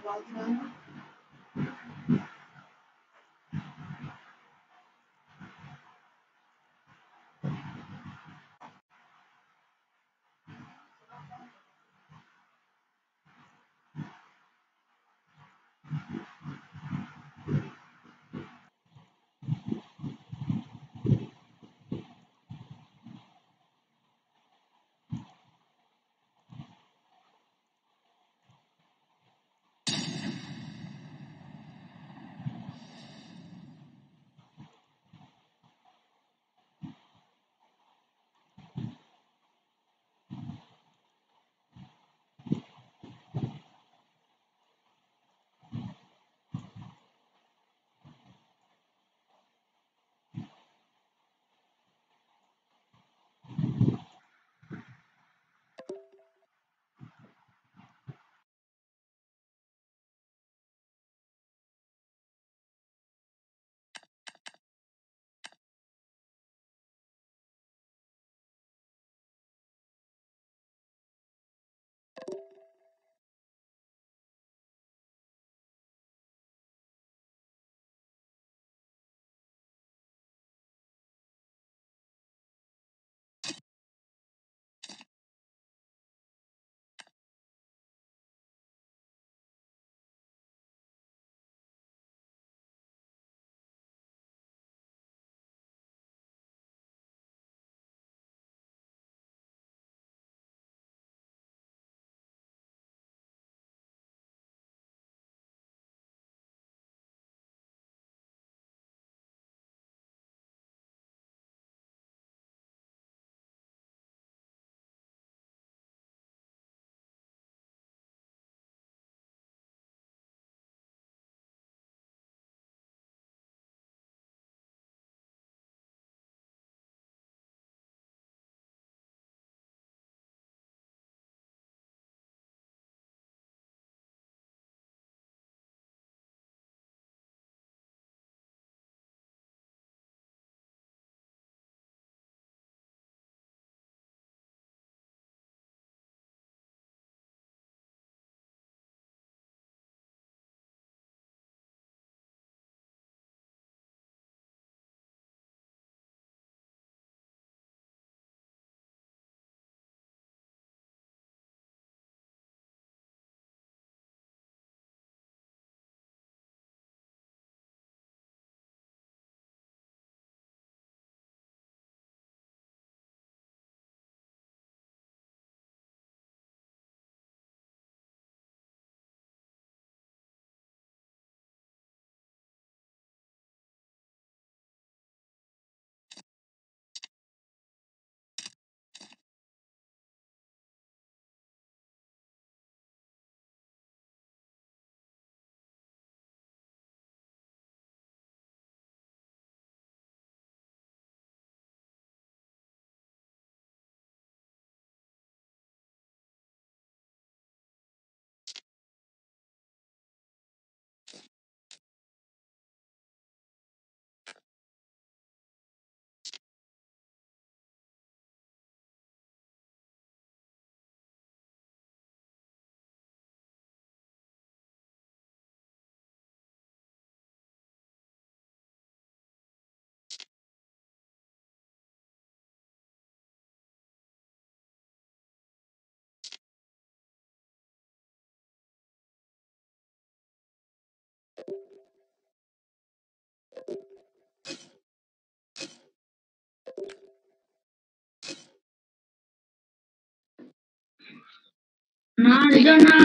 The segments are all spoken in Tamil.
நான்தானா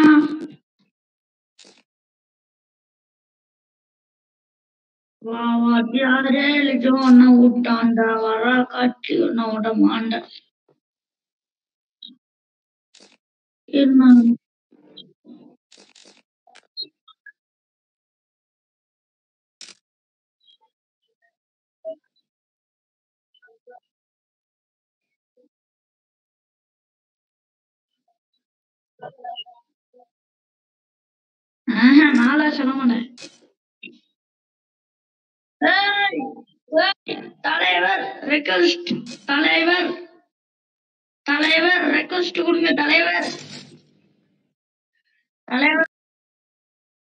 வா வாத்தியாரே எழுதும் உன்னை விட்டாண்டா வர காட்சி உன்னை விட மாண்டா என்ன ஆஹா, நான்லாம் சொல்ல மாட்டேன் ஏய், ஏய், தலைவர் ரெக்வஸ்ட் தலைவர் தலைவர் ரெக்வஸ்ட் கொடுங்க தலைவர் தலைவர்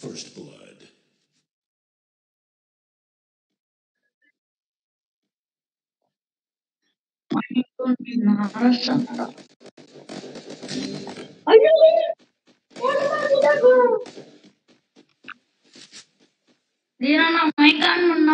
First blood. மணிக்கு நரசந்தா ஐயோ தீரானா மைக் ஆன் பண்ணா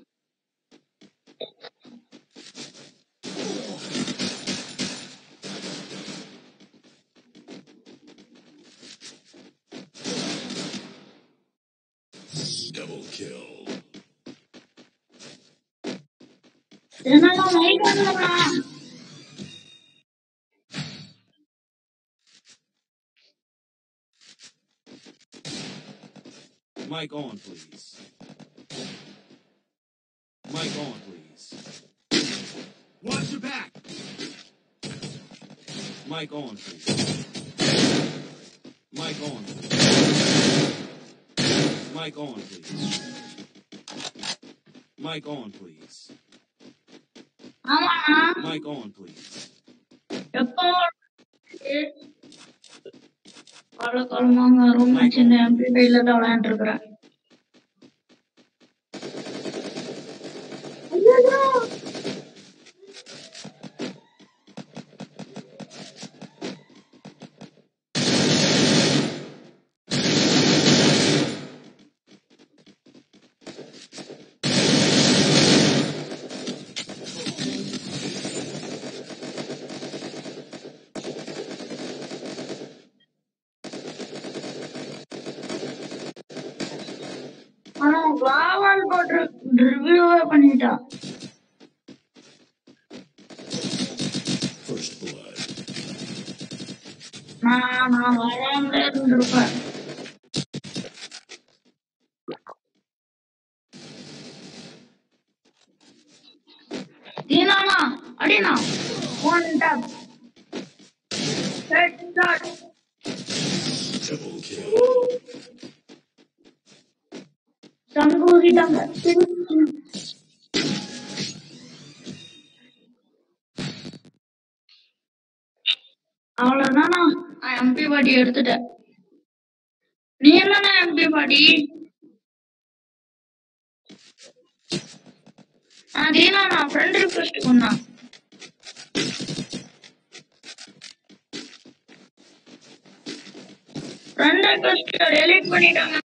Double kill. தீரானா மைக் ஆன் பண்ணா Mic on, please. Mic on, please. Watch your back. Mic on, please. Mic on. Mic on, please. Mic on, please. ஆமாண்ணா Mic on, please. எப்போ கால காலமாக ரூம் மேட்ச் இந்த எம்பி கையில தான் விளையாண்டு இருக்கிறேன் ஆனா வாவால் போட்டு ரிவ்யூவே பண்ணிட்டான் First blood. நான் நான் வராமலே இருந்திருப்பேன் தீனானா அடினா one tap head shot Double kill. சங்கூதிட்டாங்க அவ்வளவுதானா நான் எம்பி பாடி எடுத்துட்டேன் நீ என்னண்ணா எம்பி பாடி அதேனா நான் ஃப்ரெண்ட் ரிக்வெஸ்ட் பண்ணா ஃப்ரெண்ட் ரிக்வெஸ்ட் டெலீட் பண்ணிட்டாங்க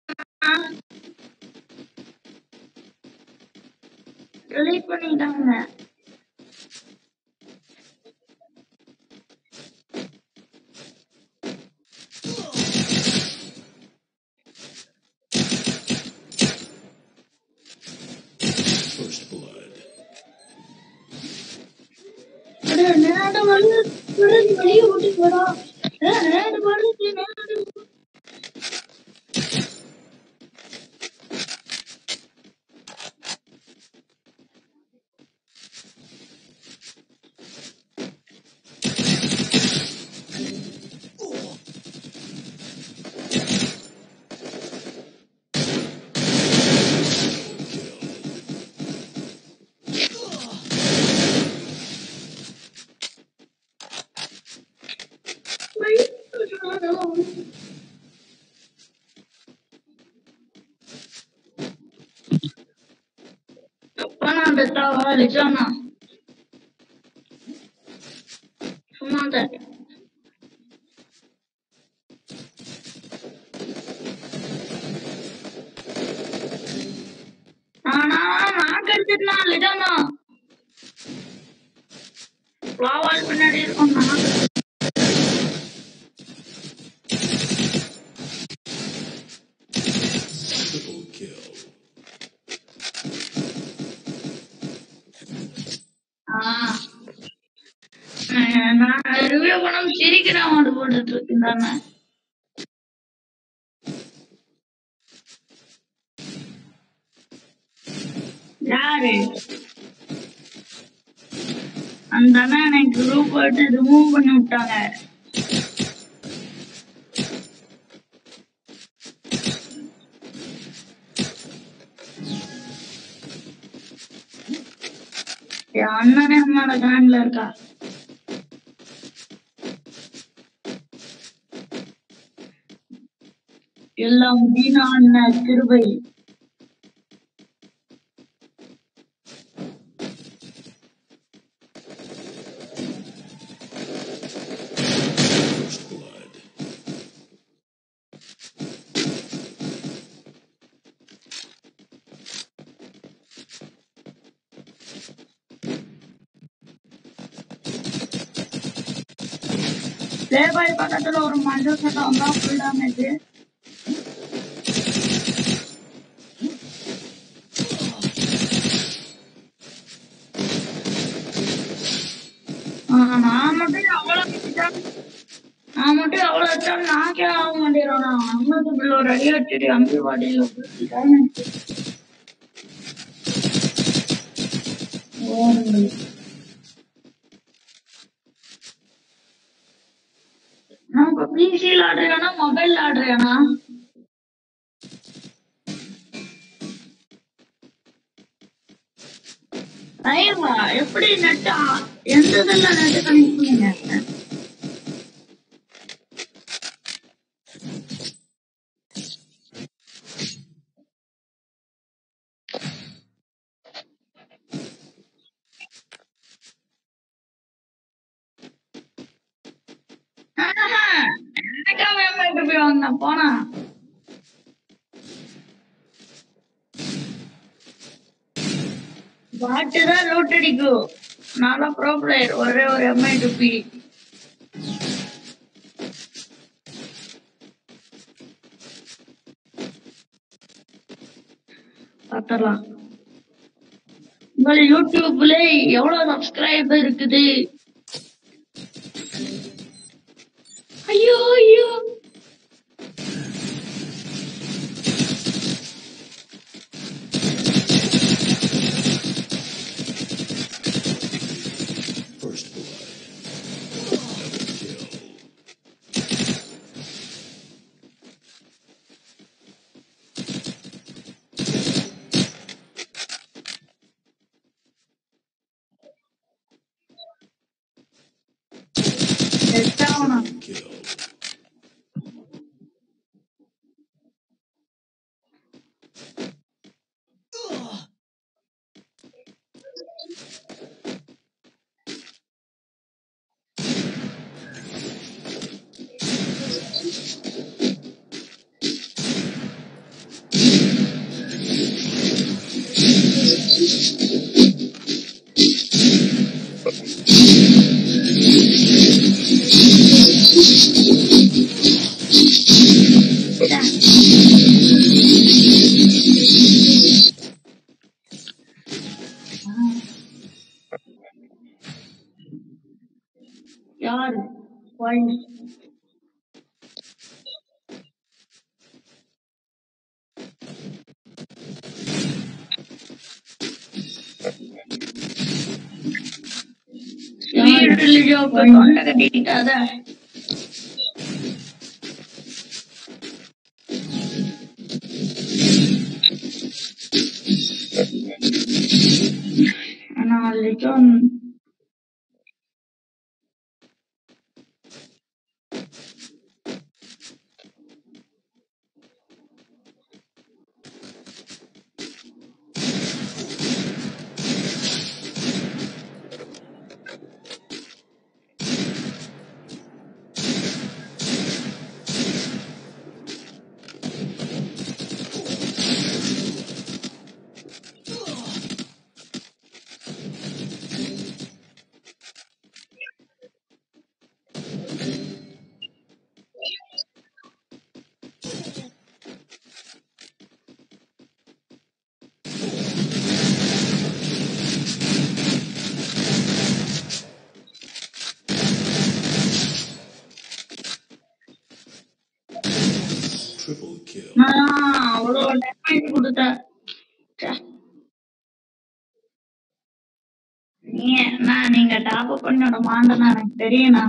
டெலீட் பண்ணிட்டாங்க First blood. அடே, நேரா வந்து விழுந்து வெளியே ஓட்டிட்டு வரா ஏ, நேரா வருது, நேரா வருது. அப்பனா பெத்தாவா லிஜானா சும்மா தான் நானா நான் கடிச்சிட்டுனா லிஜானா ஃப்ளாவால் பின்னாடி இருக்கும் நான் Triple kill. ஆ. அஹ் நான் ரிவ்யூ பண்ணாம சிரிக்கிறேன் மாடு போட்டுட்டு இருக்கேன் தானே யாரு அந்த அண்ணா எனக்கு குரூப் போட்டு ரிமூவ் பண்ணி விட்டாங்க என் அண்ணனே அம்மாட கேங்ல இருக்கா எல்லாம் வீணான கிருபை First blood. பிளே பாய் பக்கத்துல ஒரு மஞ்சள் சட்டம் வந்தா ஃபுல் டேமேஜ் நான் மட்டும் அவ்வளவு வச்சுட்டா- நான் மட்டும் எவ்வளவு வச்சாலும் நாக்கே ஆக மாட்டேறானா அம்மத்து பிள்ளை ஒரு அடி அடிச்சுட்டு அம்பி பாடியில நான் இப்ப பிசில ஆடுறேனா மொபைல்ல ஆடுறேனா ஐயவா எப்படி நெட்டா எந்த இதுல நெட் கனெக்ட் பண்ணீங்க ஆஹா, எனக்கா மேம்பட்டு போய் வந்தேன் போனா பாட்டு தான் லூட் அடிக்கும் நல்லா ப்ரோ பிளேயர் ஒரே ஒரு எம்ஐ டுபி பார்த்தலாம் உங்கள் யூடியூப்ல எவ்வளவு சப்ஸ்கிரைபர் இருக்குது ஐயோ ஐயோ First blood. Double kill. Set ஆகணும் Triple kill. யாரு வாய்ஸ் வீடு லிஜோக்கு தொண்டை கட்டிக்கிட்டாத ஆனா லிஜோன் Triple kill. நான் அவ்வளோ டேமேஜ் கொடுத்தேன் ச்சே. நீ நான் நீங்க டாப் பண்ணோட மாண்டனா எனக்கு தெரியும்ண்ணா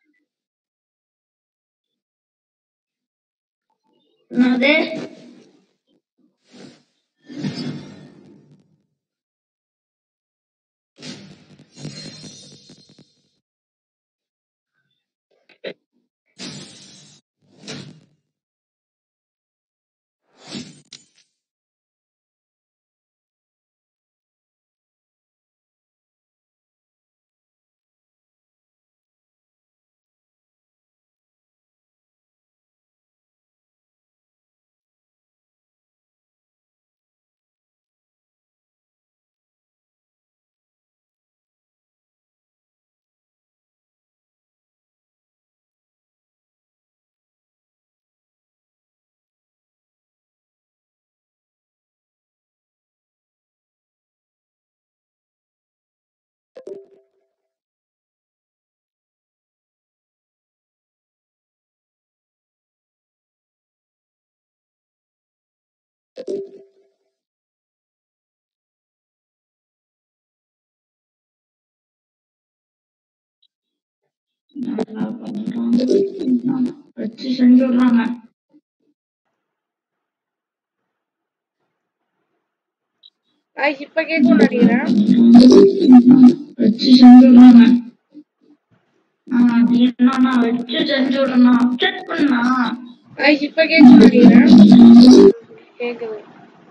என்னது நல்லா பண்றாங்க வச்சு செஞ்சு விடுறாங்க காய்ஸ் இப்ப கேட்கும் நினைக்கிறேன் வச்சு செஞ்சு விடுறாங்க ஆஹ் அது என்னன்னா வச்சு செஞ்சு விடணும் அப்செட் பண்ணா காய்ஸ் இப்ப கேட்கும் நினைக்கிறேன் கேக்குது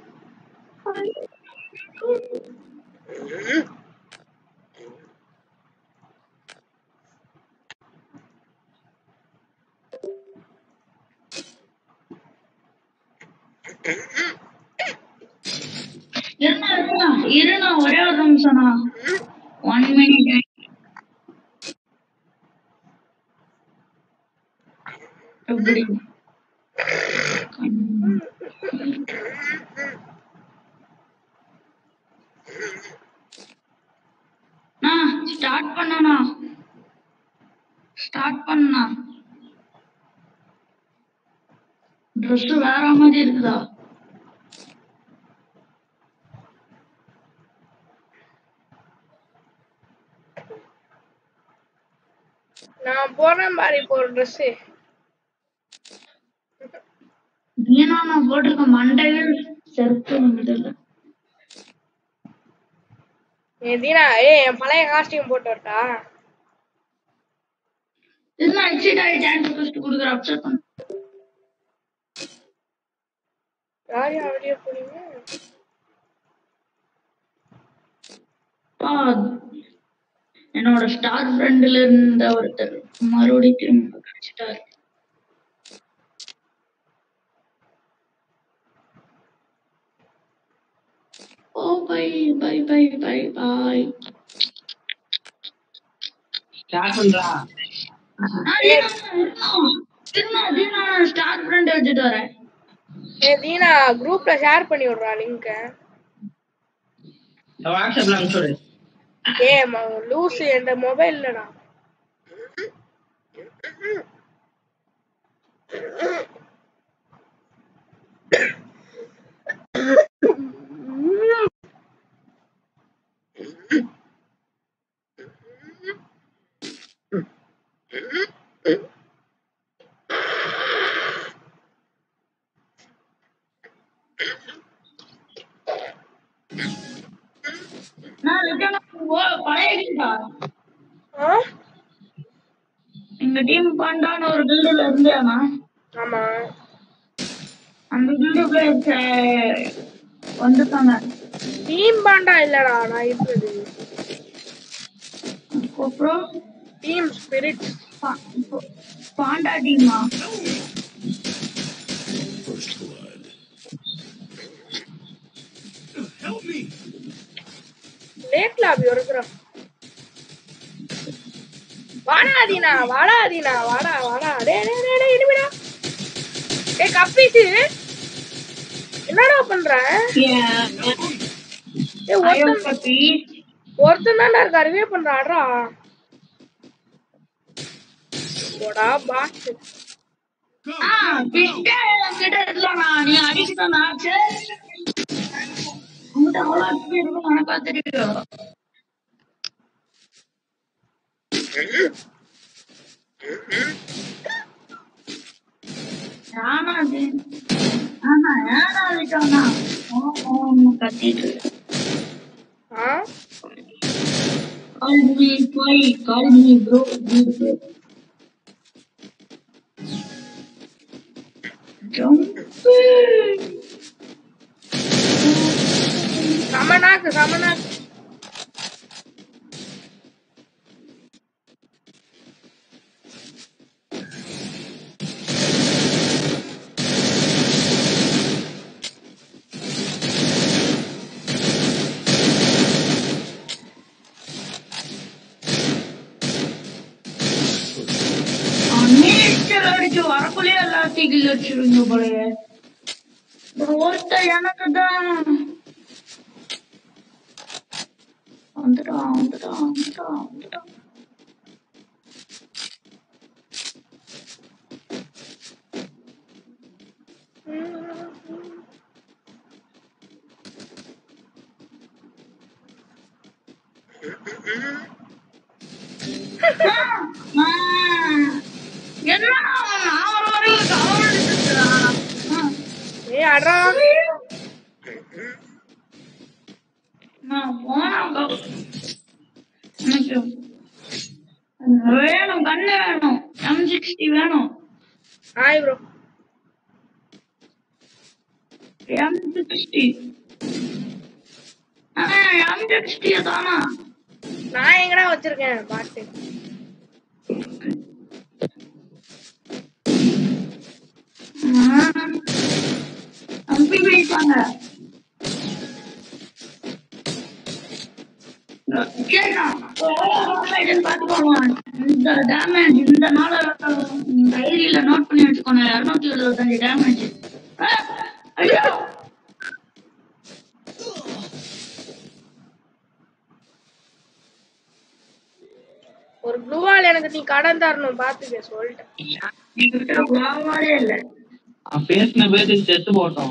இருண்ணா இருண்ணா இருண்ணா ஒரே ஒரு நிமிஷம்ண்ணா ஒன் மினிட் எப்படி ஸ்டார்ட் பண்ணனா ஸ்டார்ட் பண்ணா ட்ரெஸ் வேற மாதிரி இருக்குதா நான் போறேன் பாரு இப்போ ஒரு ட்ரெஸ் ஏன்னா நான் போட்டிருக்க மண்டையில் செருப்பு விடல ஏ தீனா ஏய் என் பழைய காஸ்டியூம் போட்டு வரட்டா இதுதான் எக்ஸைட் ஆகி டான்ஸ் ஃபர்ஸ்ட் கொடுக்குற அப்செட் பண்ண யார் யார் வெளியே போறீங்க அப்பா, என்னோட ஸ்டார் ஃப்ரெண்ட்ல இருந்த ஒருத்தர் மறுபடியும் திரும்ப கிடைச்சிட்டாரு ஓ bye bye bye bye bye start பண்றா ஸ்டார் ஃப்ரெண்ட் வச்சுட்டு வரேன் ஏ தீனா குரூப்ல ஷேர் பண்ணி விடுறா லிங்க் வாட்ஸ்அப்ல அனுப்பிச்சுடு ஏ லூஸ் என் மொபைல் இல்லடா நான் return ஆ ஓ, பழைய டீம்டா ஆ? எங்க டீம் பாண்டான்னு ஒரு பில்டுல இருந்தேனா ஆமா அந்த பில்டு பிளேயர்ஸ் வந்துட்டாங்க டீம் பாண்டா இல்லடா நான் இருந்தது அப்புறம் டீம் ஸ்பிரிட் பா- பாண்டா டீமா First blood. Help me! Late lobby இருக்கிறோம் வாடா தீனா வாடா தீனா வாடா வாடா டே டே டே டே இனிமேடா ஏய் கப்பீஸ் என்னடா பண்ற ஏய் ஐயோ ஒருத்தன் பப்பி ஒருத்தன் தான்டா இருக்கா ரிவே பண்றாடா போடா பாஸ் ஆ பிட்டே கிட்ட இருக்கலண்ணா நீ அடிச்சுதானா சரி உங்கள்கிட்ட அவ்வளோ அடிச்சு இருக்கும் எனக்கா தெரியும் ஆனா அது ஆனா ஏன்னா விட்டோம்னா கத்திட்டு ஆ Call me, boy. Call me, bro. bro. Jump. சமனாக்கு சமனாக்கு நீச்சல் அடிச்சு வரக்குள்ளே எல்லாத்தையும் கில் வச்சிருங்க போலயே ஒருத்த எனக்கு தான் வந்துட்டான் வந்துட்டான் வந்துட்டான் வந்துட்டான் ஆ, என்ன அவன் நான் வர வரைக்கும் கவர் அடிச்சுட்டா ஏய் அட்ரா நான் போனா எனக்கு வேணும் கண்ணு வேணும் எம் சிக்ஸ்டி வேணும் hi bro M sixty M sixty M நான் எங்கடா வச்சிருக்கேன் பாட்டு அம்பி வைப்பாங்க பாத்துக்கோங்க இந்த டேமேஜ் இந்த நாள டைரியில நோட் பண்ணி வச்சுக்கோங்க இருநூத்தி எழுபத்தஞ்சு டேமேஜ் ஐயோ ஒரு ப்ளூவால் எனக்கு நீ கடன் தரணும் பாத்துக்க சொல்லிட்டேன் என்கிட்ட குவாவாலே இல்ல அவன் பேசின பேருக்கு செத்து போட்டோம்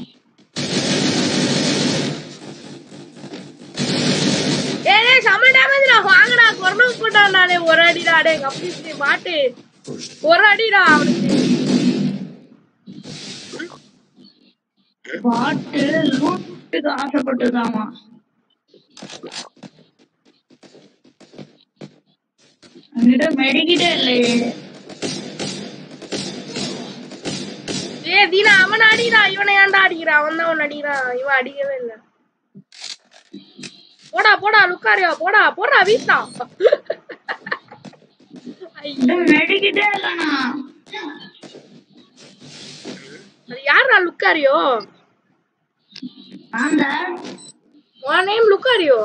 ஏய் ஏய் செம்ம டேமேஜ் நான் வாங்கடா கொரோனா போட்டான் நானே ஒரு அடிடா டேய் கப்பி மாட்டு First ஒரு அடிடா அவனுக்கு பாட்டு லூட்டுக்கு ஆசைப்பட்டுதாமா என்கிட்ட மெடிக்கிட்டே இல்லையே ஏ தீனா அவன் அடிடா இவனை ஏன்டா அடிக்கிறான் அவன் தான் அவன் அடிக்கிறான் இவன் அடிக்கவே இல்ல போடா போடா லுக்காரியா போடா போடா வீசா என்கிட்ட மெடிக்கிட்டே இல்லைண்ணா அது யாரா லுக்காரியோ நான் தான் உன் நேம் லுக்காரியோ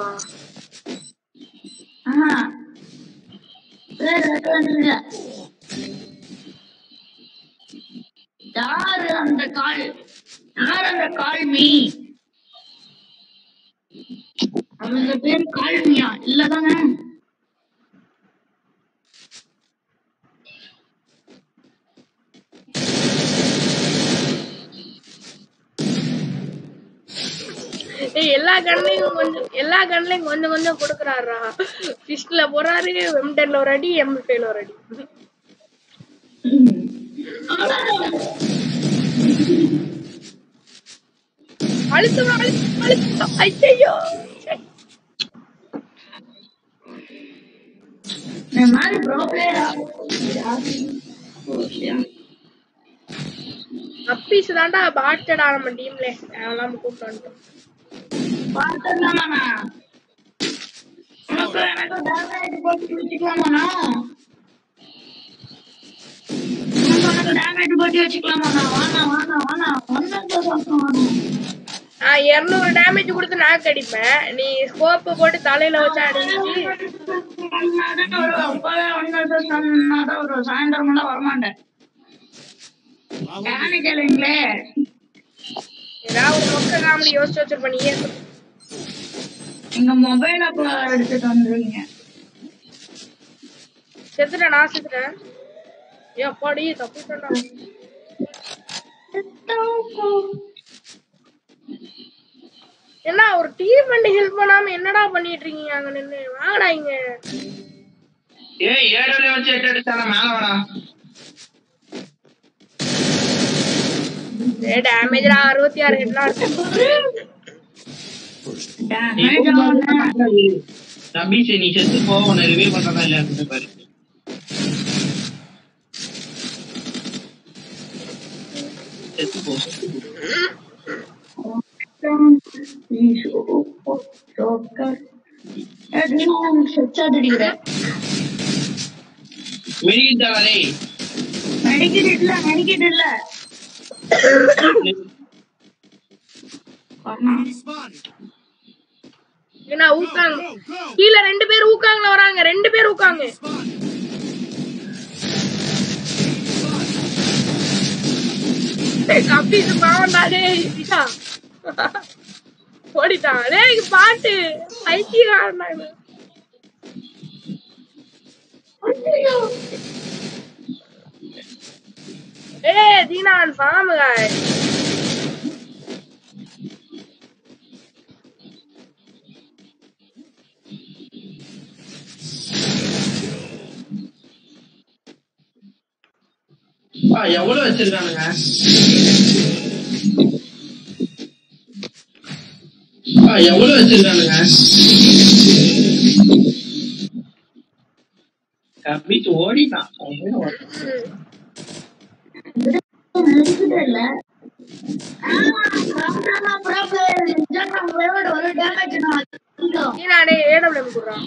ஆஹா வேற எதுவும் இல்ல. யாரு அந்த கால் யார் அந்த கால்மி அவங்க பேர் கால்மியா இல்லதானே ஏய் எல்லா கண்ணையும் கொஞ்சம் எல்லா கண்ணையும் கொஞ்சம் கொஞ்சம் கொடுக்குறாரா ஃபிஷ்ல போறாரு எம்டென்ல ஒரு அடி எம்டென்ல ஒரு அடி அழுத்து அழுத்து அழுத்து ஐயோ இந்த மாதிரி ப்ரோ பிளேயரா அப்பீஸ் தான்டா பாட்டடா நம்ம டீம்ல அதெல்லாம் கூப்பிட்டு வந்துட்டோம் பார்த்ததானா உனக்கு எனக்கு டேமேஜ் போட்டு வச்சுக்கலாமாண்ணா உனக்கு எனக்கு டேமேஜ் போட்டு வச்சுக்கலாமாண்ணா வாண்ணா வாண்ணா வாண்ணா ஒன்னு வாண்ணா நான் இருநூறு டேமேஜ் கொடுத்து நாக்கு அடிப்பேன் நீ ஸ்கோப் போட்டு தலையில வச்சு அடிச்சு அப்பவே ஒன்னு சொன்னாதான் ஒரு சாயந்தரம் எல்லாம் வரமாட்டேன் யானை கேளுங்களே ஏதாவது ஒரு மொக்க காமெடி யோசிச்சு வச்சிருப்ப நீயே சொல்லு. எங்க மொபைல் அப்ப எடுத்துட்டு வந்துருவீங்க செத்துட்டேன் நான் செத்துட்டேன் ஏ அப்பாடி தப்புட்டேன்டா என்ன ஒரு டீம் பண்ணி ஹெல்ப் பண்ணாம என்னடா பண்ணிட்டு இருக்கீங்க அங்க நின்னு வாங்கடா இங்க ஏய் ஏழு வச்சு எட்டு அடிச்சானா மேல வாடா ஏ டேமேஜ்டா அறுபத்தி ஆறு ஹெட்லாம் இருக்கு First நீ கூப்பிட்டு வந்தா ரபீஷ் நீ செத்து போ உன்னை ரிவைவ் பண்றதா இல்லையா பாரு செத்து போ செத்து போ மெடிக்கிட்டாவா டேய் மெடிக்கிட் இல்ல மெடிக்கிட் இல்ல ஏன்னா ஊக்காங்க கீழ ரெண்டு பேர் ஊக்காங்கல வராங்க ரெண்டு பேர் ஊக்காங்க கப்பீஸ் பாவண்டா டேய் இதா. ஓடிட்டான் டேய் இங்க பாட்டு ஐக்கியக்காரனா இவன். ஏய் தீனான் ஃபார்ம் காய் அப்பா எவ்வளவு வச்சிருக்கானுங்க அப்பா எவ்வளவு வச்சிருக்கானுங்க கப்பிட்டு ஓடிட்டான் அவன் போய் ஓடுறான். இருக்குதே இல்ல ஆ, ராம்தானா pro player. இன்ஸ்டாகிராம் விளையாட ஒரு damage நான் அதிகம். நீ நானே ஏடபிள்யூஎம் கொடுறான்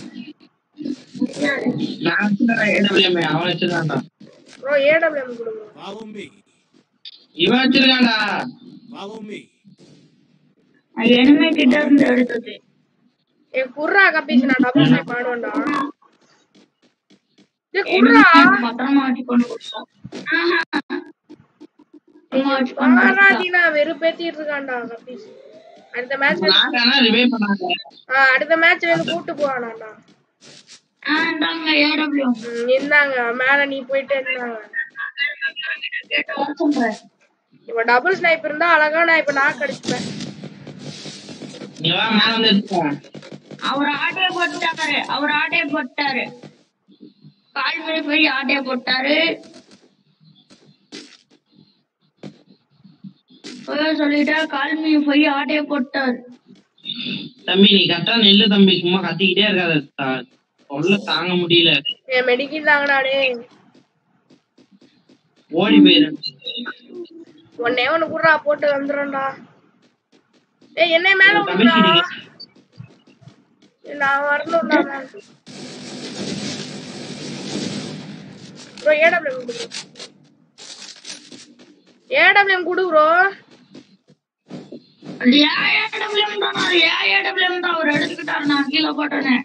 நான் வச்சிருக்கேன் AWM, அவன் வச்சிருக்கான்டா ப்ரோ ஏடபிள்யூஎம் கொடுங்க Follow me. இவன் வச்சிருக்கான்டா Follow me. அது enemy கிட்ட இருந்து எடுத்தது ஏ குர்ரா கப்பீஸ் நான் டபுள் ஸ்னைப் ஆடுவேன்டா ஏ குர்ரா பத்திரமா வச்சு கொண்டு கொடுத்தோம் ஆஹா. பத்திரமா வச்சு கொண்டு கொடுத்தோம். பாராதீனா வெறுப்பேத்திட்டு இருக்கான்டா கப்பீஸ் அடுத்த மேட்ச் நான் தானே ரிவைவ் பண்ணாங்க அடுத்த மேட்ச்ல இருந்து கூட்டு போவானாடா ஆ, இந்தாங்க AW. ம், இருந்தாங்க மேல நீ போயிட்டு இருந்தாங்க கேட்டு வர சொல்றேன். இப்ப டபுள் ஸ்னைப் இருந்தா அழகா நான் இப்ப நான் கடிச்சுப்பேன் நீ வா மேல வந்து எடுத்துக்கோ அவர் ஆட்டைய போட்டாரு அவர் ஆட்டைய போட்டாரு கால் மேல போய் ஆட்டைய போட்டாரு போய் சொல்லிட்டா கால் மீ போய் ஆட்டைய போட்டாரு தம்பி நீ கரெக்டா நெல்லு தம்பி சும்மா கத்திக்கிட்டே இருக்காத தா- தொல்லை தாங்க முடியல என் மெடிக்கில் தாங்கடா டே ஓடி போயிரு ஒன்னே ஒண்ணு குர்ரா போட்டு வந்துடும்டா ஏய் என்ன மேல தம்பி விடுடா நீங்க- ஏய், நான் வரணும்டா ப்ரோ ஏடபிள்யூஎம் கொடு ஏடபிள்யூஎம் கொடு ப்ரோ அது ஏன் ஏடபிள்யூஎம் தான் அது ஏன் ஏடபிள்யூஎம் தான் அவர் எடுத்துக்கிட்டாரு நான் கீழே போட்டேனே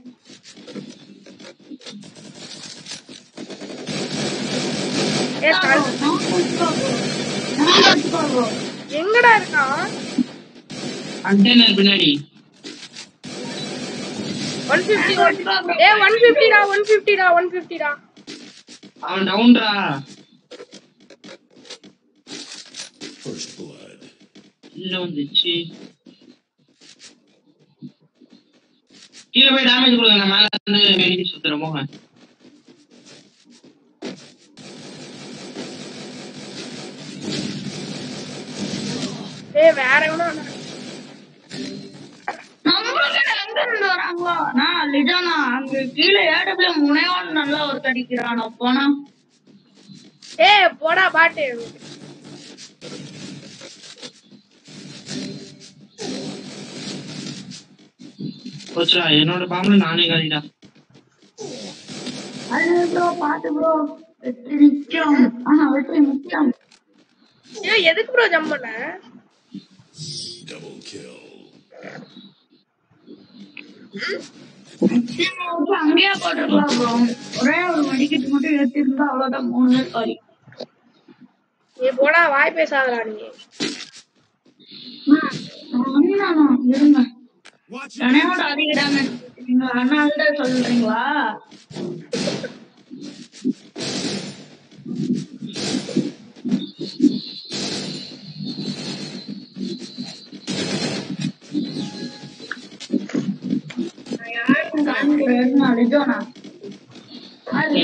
ஏ தல் நான் வச்சுக்கோ நான் வச்சுக்கோ எங்கடா இருக்கான் கண்டெய்னர் பின்னாடி ஒன் பிப்டி ஏ ஒன் பிப்டிடா ஒன் பிப்டிடா ஒன் பிப்டிடா அவன் டவுன்டா First blood. இல்ல வந்துச்சு கீழே போய் டேமேஜ் கொடுங்க நான் மேல இருந்து வெடி சுத்துறேன் போங்க ஏய் வேற எவனோ நம்மளுக்கு எங்க இருந்து வராங்களோ நான் லிஜானா அங்க கீழே ஏடபிள்யூஎம் முனைவான் நல்லா ஒரு கடிக்கிறான் போனா ஏய் போடா பாட்டு போச்சுடா என்னோட பாம்புல நானே காலிடா அது ப்ரோ பாத்து ப்ரோ வெற்றி நிச்சயம் ஆனா வெற்றி நிச்சயம் ஏய் எதுக்கு ப்ரோ ஜம்ப் பண்ண Double kill. நிச்சயம் வந்து அங்கேயே போட்டுருக்கலாம் ப்ரோ ஒரே ஒரு மடிக்கிட்டு மட்டும் ஏத்திருந்தா அவ்வளவுதான் மூணு பேர் காலி நீ போடா வாய் பேசாதடா நீ அண்ணா இருங்க Watch it. என்னையோட அதிக டேமேஜ் நீங்க அண்ணாள்கிட்ட சொல்றீங்களா நான் யாருக்கும் காமிக்கிறேன் நான் லிஜோனா அது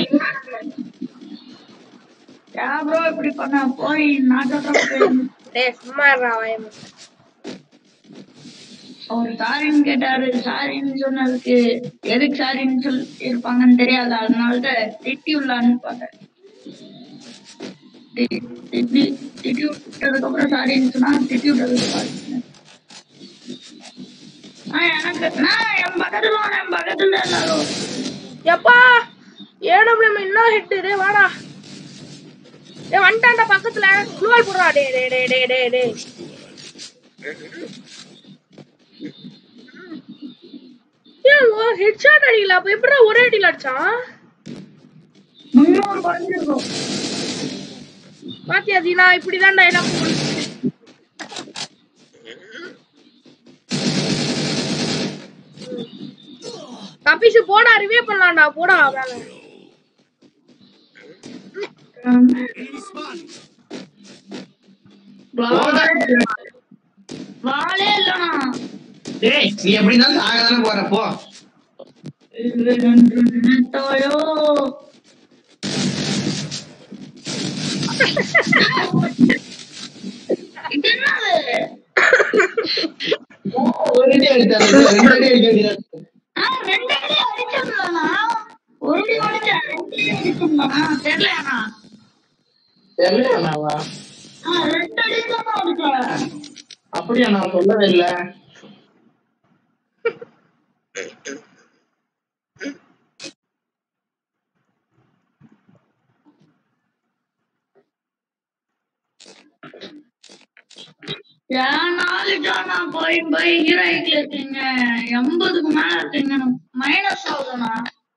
யா ப்ரோ இப்படி பண்ண போய் நாட்டோட டேய் சும்மா இருடா வாய் மூடு. அவர் சாரின்னு கேட்டாரு சாரின்னு சொன்னதுக்கு எதுக்கு சாரின்னு சொல்லி இருப்பாங்கன்னு தெரியாது அதனால திட்டி உள்ளான்னு பார்த்தேன் தி- திட்டி திட்டி விட்டதுக்கு அப்புறம் சாரின்னு சொன்னா திட்டி விட்டதுக்கு சாரி எனக்கு நான் என் பக்கத்துல வாங்க, என் பக்கத்துல எல்லாரும் எப்பா ஏடபிள்யூஎம் என்ன ஹிட் டேய் வாடா டேய் வந்துட்டான்டா பக்கத்துல குளுவால் போடுறா டேய் டேய் டேய் டேய் டேய் டேய் ஏன் ஓ ஹெட்ஷாட் அடிக்கல அப்ப எப்படிடா ஒரே அடியில அடிச்சான் முன்னூறு குறைஞ்சிருக்கும் பாத்தியா தீனா இப்படிதான் டைலாக் கபிஷு போடா ரிவே பண்ணலாம்டா போடா வேலை Enemy spotted. வாழே இல்லனா டேய் நீ எப்படி இருந்தாலும் சாக தானே போற போ நினைத்தாயோ இது என்னது ஒரு அடி அடிச்சாரு ரெண்டு அடி அடிக்க வேண்டியது ஆ, ரெண்டு அடி அடிச்சிருந்தானா ஒரு அடி அடிச்சா ரெண்டு அடி அடிச்சிருந்தானா தெரியலையாண்ணா தெரியலையாண்ணாவா ஆ, ரெண்டு அடி தான் அடிச்சேன் அப்படியா நான் சொல்லவே இல்லை ஏன் நாளைக்கு நான் போய் போய் ஹீரோயிக்ல இருக்கீங்க எண்பதுக்கு மேல இருக்கீங்க மைனஸ் ஆகுதுண்ணா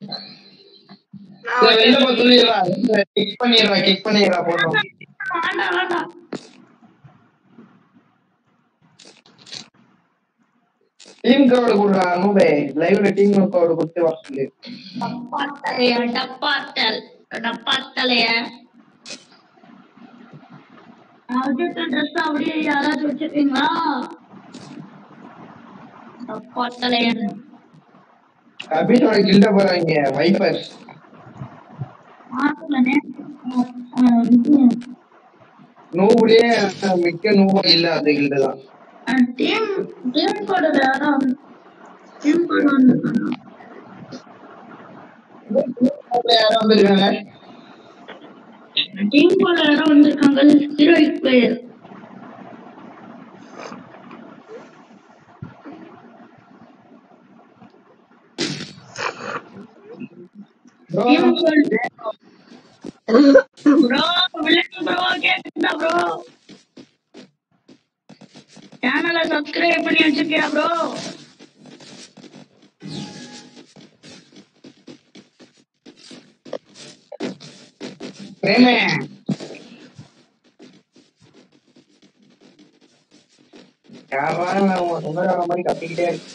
நான் சரி, வெளில போய் சொல்லிடுறா கிக் பண்ணிடுறா கிக் பண்ணிடுறா போதும் வேண்டாம் வேண்டாம் டீம் கோடு கொடுறா நூபே லைவ்ல டீம் கோடு கொடுத்து வர சொல்லு டப்பாத்தலைய டப்பாத்தல் டப்பாத்தலைய அஜித் ட்ரெஸ் அப்படியே யாராச்சும் வச்சிருக்கீங்களா டப்பாத்தலையன் அபிஷோட கில்ட போறாங்க வைப்பர் மாத்துலனே நூவுலயே மிக்க நூவு இல்ல அது கில்ட தான் டீம் டீம் கோடு யாரும் டீம் கோடு வந்து யாரும் வந்திருக்காங்க டீம் கோடு யாரும் வந்திருக்காங்க heroic player team code bro villain bro கேக்குதா ப்ரோ சேனலை சப்ஸ்கிரைப் பண்ணி வச்சிருக்கியா ப்ரோ பிரேமே யாரும் உன் சொந்தக்கார மாதிரி கத்திக்கிட்டே இருக்கு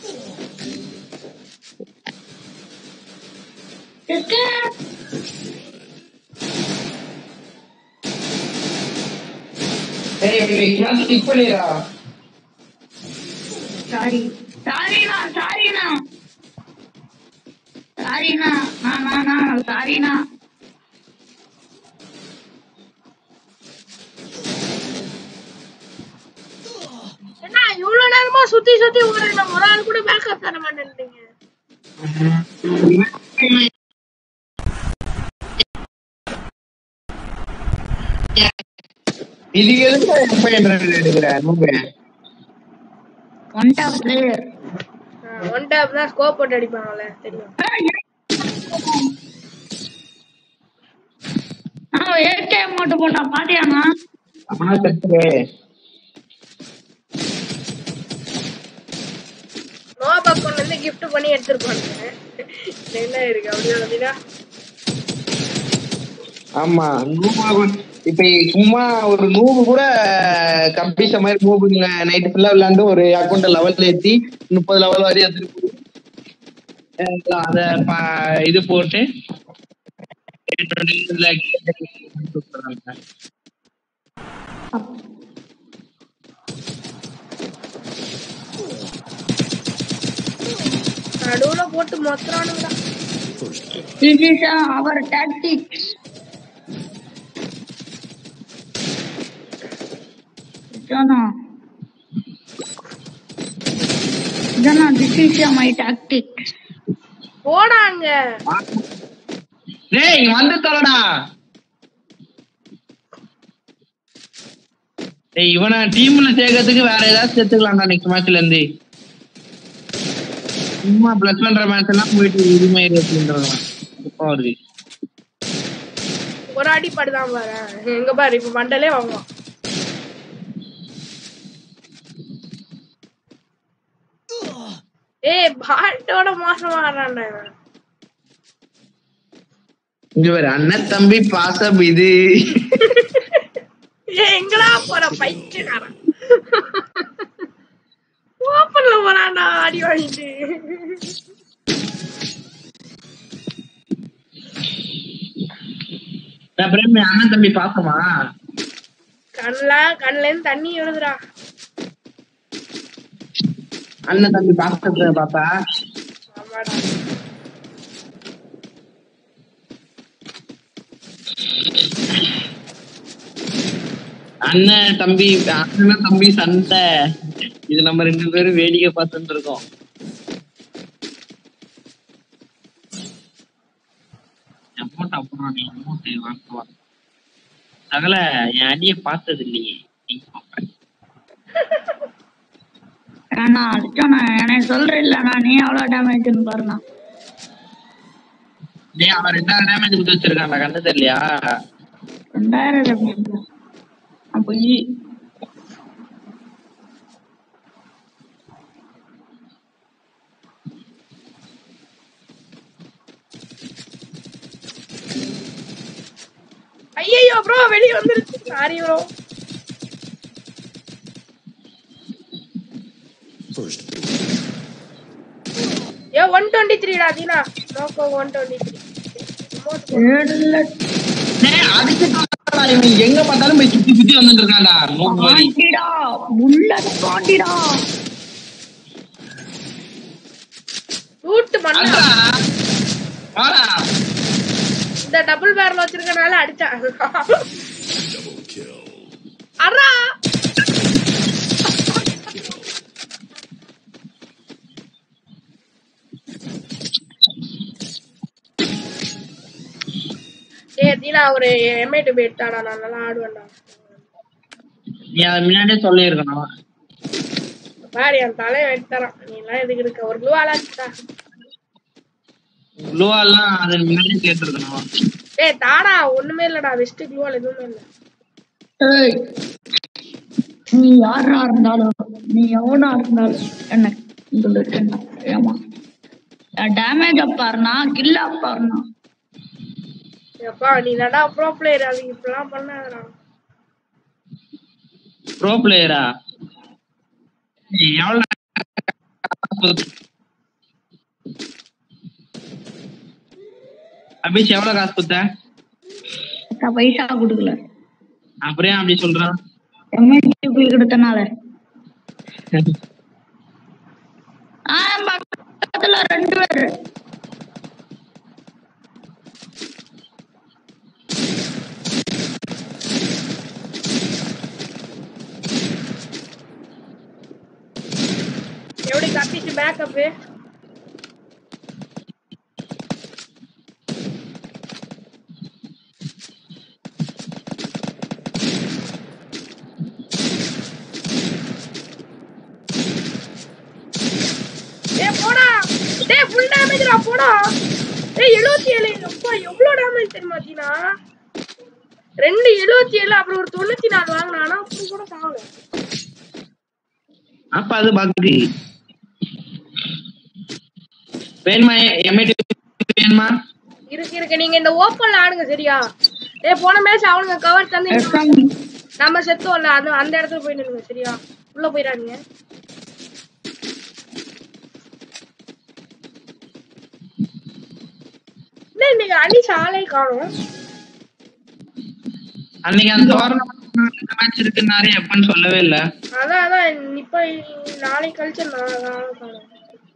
ஏய் கிக் பண்ணிடுறா சாரி சாரிண்ணா சாரிண்ணா சாரிண்ணா நான் நான் நான் சாரிண்ணா என்ன இவ்வளவு நேரமா சுத்தி சுத்தி ஓடுறீங்க ஒரு ஆள் கூட பேக்கப் தர மாட்டேன்றீங்க இதுக்கு எதுக்கு எப்ப என்ன எடுக்கிற நூபே one top player one tap தான் ஸ்கோப் போட்டு அடிப்பாங்கல்ல தெரியும் நான் ஏகே மட்டும் போட்டான் பாத்தியாண்ணா அவனா செத்துரு நோ பக்கம் வந்து கிஃப்ட் பண்ணி எடுத்துருப்பாங்க என்ன இருக்கு அப்படியே அப்படின்னா ஆமா நூபு இப்ப சும்மா ஒரு நூபு கூட கம்பிச்ச மாதிரி நூபுங்க நைட் ஃபுல்லா விளையாண்டு ஒரு அக்கௌண்ட் லெவல் ஏத்தி முப்பது லெவல் வரையும் எடுத்துட்டு போய் அஹ் அத ப- இது போட்டு இதுல கொடுத்துறாங்க. நடுவுல போட்டு மொத்தறானுங்கடா This is uh, our tactics. Jana. Jana, this is uh, my tactics. போடாங்க டேய் வந்து தொலைடா டேய் இவனை டீம்ல சேர்க்கறதுக்கு வேற ஏதாவது சேர்த்துக்கலாம்டா நெக்ஸ்ட் மேட்ச்ல இருந்து சும்மா பிளஸ் பண்ற மேட்ச் எல்லாம் போயிட்டு உரிமை அப்படின்றதான் இப்போ வருது ஒரு அடி படுதான் பாரு எங்க பாரு இப்ப மண்டலே வாங்குவான் ஏய் பாட்டோட மோசமா ஆடுறான்டா இவன் இங்க வேற அண்ணன் தம்பி பாசம் இது ஏய் எங்கடா போற பைத்தியக்காரன் ஓப்பன்ல போறான்டா அடி வாங்கிட்டு நான் பிரேமி அண்ணன் தம்பி பாசமா கண்ணுல கண்ணுல இருந்து தண்ணி எழுதுடா அண்ணன் தம்பி பாசத்தை பாப்பா ஆமாடா அண்ணன் தம்பி அண்ணன் தம்பி சண்டை இது நம்ம ரெண்டு பேரும் வேடிக்கை பார்த்துட்டு இருக்கோம் அமௌண்ட் அப்புறம் நீ அமௌண்ட் வாங்குவா சகல என் அடியை பார்த்தது இல்லையே நீ பார்ப்ப. ஏன்னா அடிச்சோண்ணா எனக்கு சொல்ற இல்லண்ணா நீ எவ்வளவு டேமேஜ்னு பாருண்ணா டேய் அவன் ரெண்டாவது டேமேஜ் கொடுத்து வச்சிருக்கான்டா கண்ணு தெரியலையா ரெண்டாயிரம் damage. அப்போ இ- ஐயோ ப்ரோ வெளிய வந்துருச்சு சாரி ப்ரோ First blood. ஏ ஒன் டுவெண்ட்டி த்ரீடா தீனா நோக்கோ ஒன் டுவெண்ட்டி த்ரீ ஏழுல டேய் அதுக்கு இவன் எங்க பார்த்தாலும் போய் சுத்தி சுத்தி வந்துட்டு இருக்கான்டா நோக்கு மாதிரி பாண்டிடா புல்லட் பாண்டிடா ரூட் மண்ணா அட்ரா வாடா இந்த டபுள் பேரல் வச்சிருக்கனால அடிச்சான் Double kill. அட்ரா ஏ தீனா ஒரு எம்ஐ டு எடுத்தாடா நான் நல்லா ஆடுவேன்டா நீ அதை முன்னாடியே சொல்லியிருக்கணும் பாரு என் தலையை வெட்டி தரான் நீ எல்லாம் எதுக்கு இருக்க ஒரு ப்ளூ ஆளாச்சுடா ப்ளூவால்லாம் அதை முன்னாடியே கேட்டிருக்கணும் டேய் தாடா ஒண்ணுமே இல்லடா வெஸ்ட் க்ளூவால் எதுவுமே இல்ல ஏய் நீ யாரா இருந்தாலும் நீ எவனா இருந்தாலும் என்ன சொல்லிட்டு ஏமா டேமேஜ் பாருண்ணா கில்ல பாருண்ணா எப்பா நீ நடா ப்ரோ பிளேயர் அது இப்படிலாம் பண்ணாதடா ப்ரோ பிளேயரா எவ்வளவு அபிஷ் எவ்வளவு காசு கொடுத்த அக்கா பைசா கொடுக்கல அப்புறம் ஏன் அப்படி சொல்றான் எம்எஸ்டி கொடுத்தனால ஆ பக்கத்துல ரெண்டு பேரு எப்படி கத்திச்சு பேக்கப் டேய் போடா டேய் ஃபுல் டேமேஜ்டா போடா டேய் 77 அப்பா எவ்வளவு டேமேஜ் தெரியுமா தீனா ரெண்டு 77 அப்புறம் ஒரு 94 வாங்கினானா அப்படி கூட சாவல அப்ப அது பக்கு வேணுமா எம்ஐடி வேணுமா இருக்கு இருக்கு நீங்க இந்த ஓப்பன்ல ஆடுங்க சரியா டேய் போன மேட்ச் அவனுங்க கவர் தந்து எஸ்எம் நம்ம செத்தோம்ல அது அந்த இடத்துல போய் நில்லுங்க சரியா உள்ள போயிடாதீங்க என்ன இன்னைக்கு அணி சாலை காணும் அன்னைக்கு அந்த டோர்னமெண்ட் மேட்ச் இருக்குன்னாரு எப்பன்னு சொல்லவே இல்ல அதான் அதான் இப்ப நாளைக்கு கழிச்சு நான் நாளை காணும்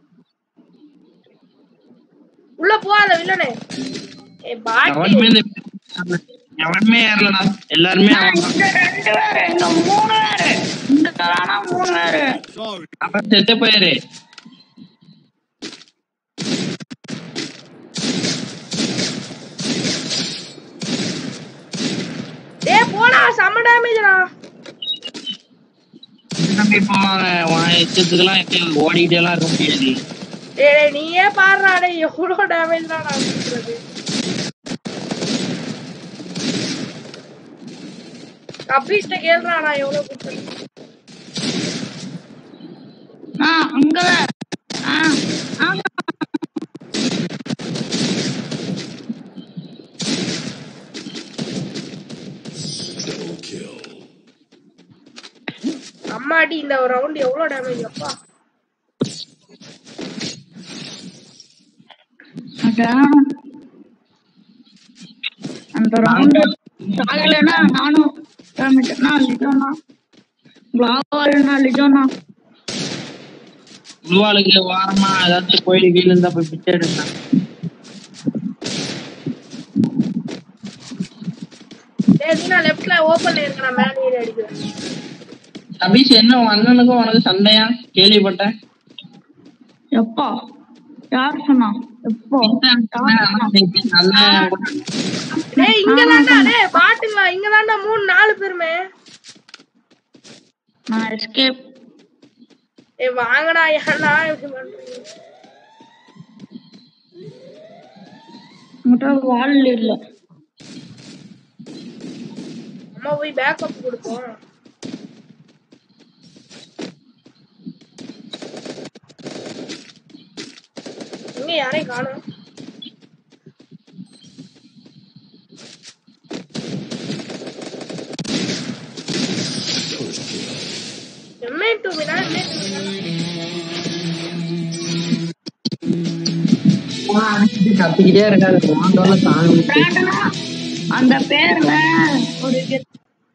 உள்ள போகாத வில்லனே ஏ பாட்டி எவனுமே இந்த எவனுமே ஏறலடா எல்லாருமே அவன் தான். இந்த ரெண்டு பேரு இங்க மூணு பேரு இந்த தானா மூணு பேரு Sorry. அப்ப செத்து போயிரு டேய் போடா செம்ம டேமேஜ்டா நம்ம இப்போ உன் இஷ்டத்துக்கெல்லாம் எங்கேயும் ஓடிக்கிட்டே எல்லாம் இருக்க முடியாது டேய் டேய், நீயே பாடுறா டேய் எவ்வளவு டேமேஜ் தான் நான் கொடுக்குறது கபீஷ்ட கேள்றா நான் எவ்வளவு கொடுத்தேன் ஆ அங்க ஆ ஆமா Double kill. அம்மாடி இந்த ஒரு ரவுண்ட் எவ்வளவு டேமேஜ் அப்பா அதான் அந்த ரவுண்டு சாகலைன்னா நானும் டேமேஜ்னா லிஜோனா பிளாவாலுன்னா லிஜோனா உருவாளுக்கு வாரமா ஏதாச்சும் கோயில் கீழ இருந்தா போய் பிச்சை எடுத்தான் டேய் ஏய் நான் லெஃப்ட்ல ஓபன்ல இருக்க நான் மேல ஏறி அடிக்கிறேன் அபிஷ் என்ன உன் அண்ணனுக்கும் உனக்கு சண்டையா கேள்விப்பட்டேன் எப்போ யார் சொன்னா எப்போ நல்லா டேய் இங்க தான்டா டேய் பாட்டுங்களா இங்க தான்டா மூணு நாலு பேருமே நான் எஸ்கேப் ஏய் வாங்கடா ஏன்டா இப்படி பண்றீங்க உங்கள்கிட்ட வால் இல்ல அம்மா போய் பேக்கப் கொடுப்போம் இங்க யாரையும் காணோம் First kill. எம்ஏ டூ வினா எம்ஏ டூ கத்திக்கிட்டே இருக்காது வாண்டோல தாங்க பிராண்டனா, அந்த பேர்ல ஒரு கெத்து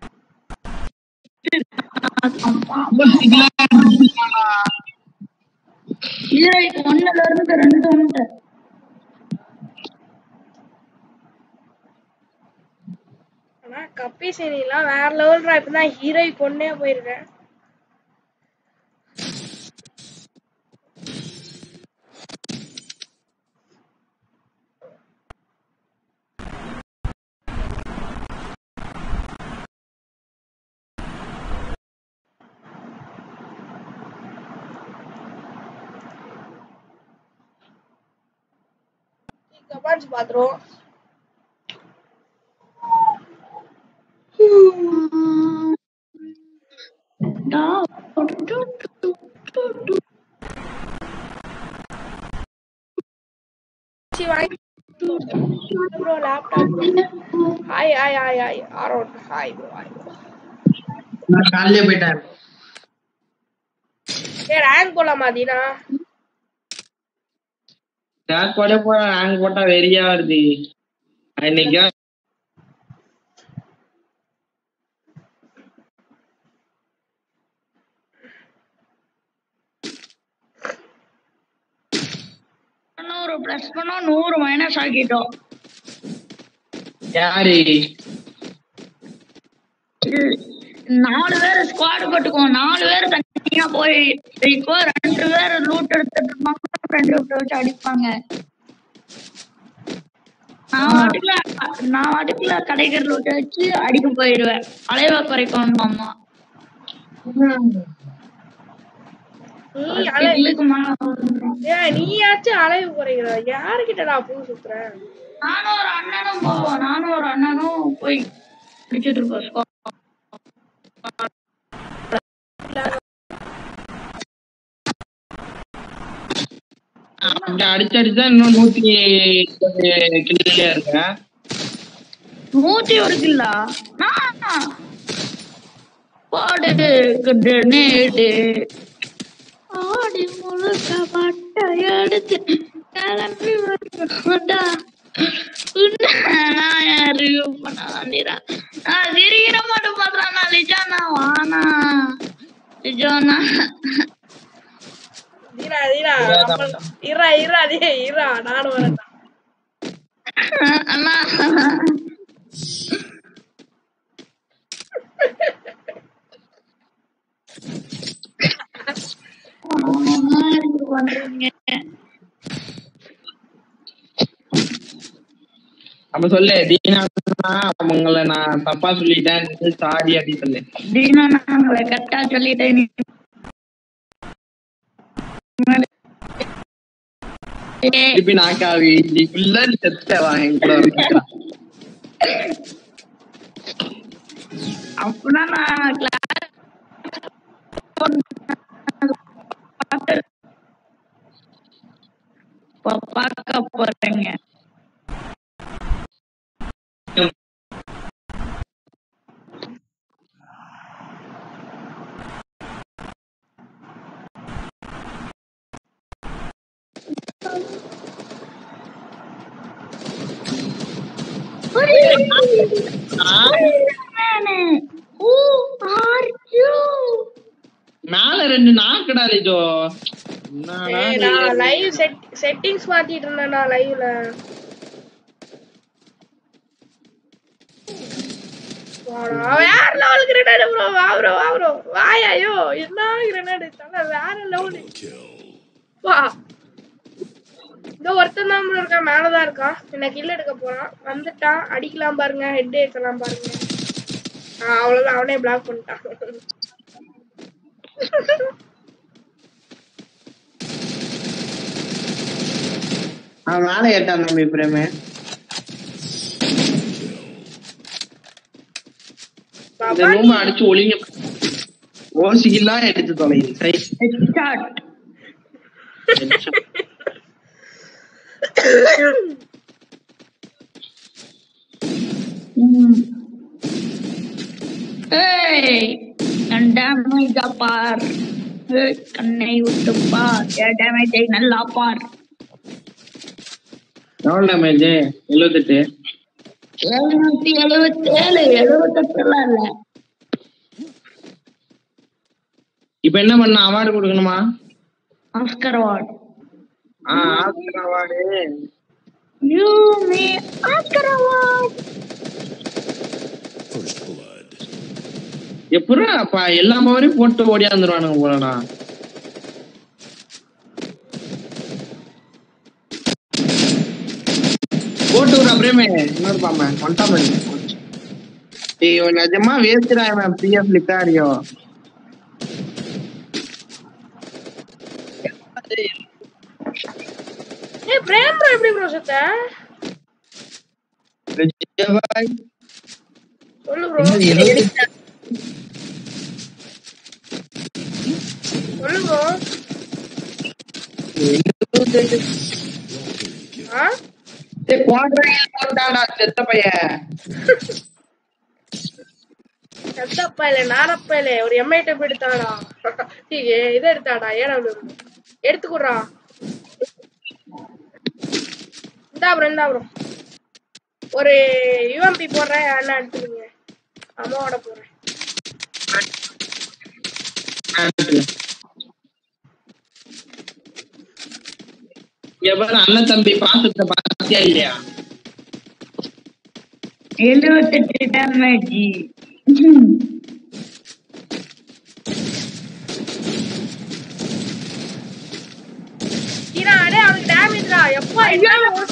ஹீரோய்க்கு ஒண்ணுல இருந்து ரெண்டு உண்டு ஆனா கப்பி சீனிலாம் வேற லெவல்ரா இப்பதான் ஹீரோய் கொண்டே போயிருக்கேன் கமெண்ட்ஸ் பாத்துருவோம் சி வாங்கி bro laptop hi hi hi hi Aaron hi bro hi bro நான் காலையிலே போயிட்டேன் ஏ ரேங்க் போலாமா தீனா ரேங்க் போட போற ரேங்க் போட்டா வெறியா வருது இன்னைக்கு நூறு பிளஸ் பண்ணோம் நூறு மைனஸ் ஆக்கிட்டோம் யாரு இது நாலு பேர் ஸ்குவாட் போட்டுக்குவோம் நாலு பேர் தனியா போய் இப்போ ரெண்டு பேர் லூட் எடுத்துட்டு இருப்பாங்க ரெண்டு விட்டு வச்சு அடிப்பாங்க நான் வாட்டுக்குள்ள நான் வாட்டுக்குள்ள கிடைக்கிற லூட்டை வச்சு அடிக்க போயிடுவேன் அலைவா குறைக்கணும் அம்மா நீ அலை இதுக்கு மேல வந்துரும். ஏ நீயாச்சும் அலைவு குறைக்கிற யாருக்கிட்ட நான் பூ சுத்துறேன் நானும் ஒரு அண்ணனும் போவோம் நானும் ஒரு அண்ணனும் போய் அடிச்சிட்டு இருப்போம் squad. அப்படி அடிச்சு அடிச்சா இன்னும் நூத்தி கிளியா இருக்கேன் நூத்தி ஒரு கில்லா பாடு கிரனேடு ஆடி முழுக்க பட்டை எடுத்து கிளம்பி வரடா நான் யாரு பண்ணாண்டிரா நான் சிரிக்கிற மட்டும் பாக்குறான் நான் லிஜானா வானா லிஜானா தீனா தீனா நம்ம- இருடா இருடா டே இருடா நானும் வரேன் அண்ணா பண்றீங்க அப்ப சொல்லு தீனா உங்களை நான் தப்பா சொல்லிட்டேன் சாரி அப்படின்னு சொல்லு தீனா நாங்களை கரெக்டா சொல்லிட்டேன் நீ ஏய், திருப்பி நாக்காவி ஃபுல்லா நீ செத்துட்டவா என் கூட வந்து. அப்படின்னா நான் class பா- பார்க்க போறேங்க Who are you? மேல ரெண்டு நாக்குடா லிஜோ என்னடா ஏய், நீ? நான் லைவ் செட் செட்டிங்ஸ் மாத்திட்டு இருந்தேன் நான் லைவ்ல போடா, வேற லெவல் கிரனேடு ப்ரோ வா ப்ரோ வா ப்ரோ வாயா ஐயோ என்ன கிரனேடு தல வேற லெவல் Kill. வா இந்த ஒருத்தன் தான் ப்ரோ இருக்கான் மேலதான் இருக்கான் என்ன கில் எடுக்க போறான் வந்துட்டான் அடிக்கலாம் பாருங்க ஹெட் ஏத்தலாம் பாருங்க ஆ, அவ்வளவுதான் அவனே பிளாக் பண்ணிட்டான் அவன் மேல ஏட்டான் தம்பி பிரேமே இந்த பாபா, ரூம் அடிச்சு ஒளிங்க ஓசிக்கெல்லாம் எடுத்து தொலையுது சரி ஹெட்ஷாட் ஏய் என் டேமேஜ் பார் ஏய், கண்ணை விட்டு பார் என் டேமேஜை நல்லா பார் எவ்வளவு டேமேஜ் எழுபத்தெட்டு எழுநூத்தி எழுபத்தி ஏழு எழுபத்தெட்டுலாம் இல்ல இப்ப என்ன பண்ண அவார்டு கொடுக்கணுமா ஆஸ்கர் அவார்ட் ஆ Oscar award you me Oscar award First blood. எப்படா அப்பா எல்லா பவரையும் போட்டு ஓடியாந்துருவானுங்க போலடா போட்டு விட பிரேமே இன்னொரு பாம கொண்டா பண்ணி ஏய் இவன் நிஜமா வேஸ்டா இவன் பிஎஃப் லிக்காரியோ ஏய் பிரேம் ப்ரோ எப்படி ப்ரோ செத்த விஜயபாய் சொல்லு ப்ரோ சொல்லு ப்ரோ ஆ குவாட்ரையில் போட்டாடா செத்த பையன் செத்தப்பா இல்ல நாரப்பா இல்ல ஒரு எம்ஐ டெப் எடுத்தாடா ஏ இதை எடுத்தாடா ஏடா எடுத்துக்குறா இந்தா ப்ரோ இந்தா ப்ரோ ஒரு யூஎம்பி போடுறேன் அண்ணா எடுத்துக்கோங்க அம்மாவோட போறேன் எவர் அண்ணன் தம்பி பாசத்தை பாத்தியா இல்லையா எழுபத்தெட்டு டேமேஜ் சீனா அடே அவனுக்கு டேமேஜ்டா எப்பா என்ன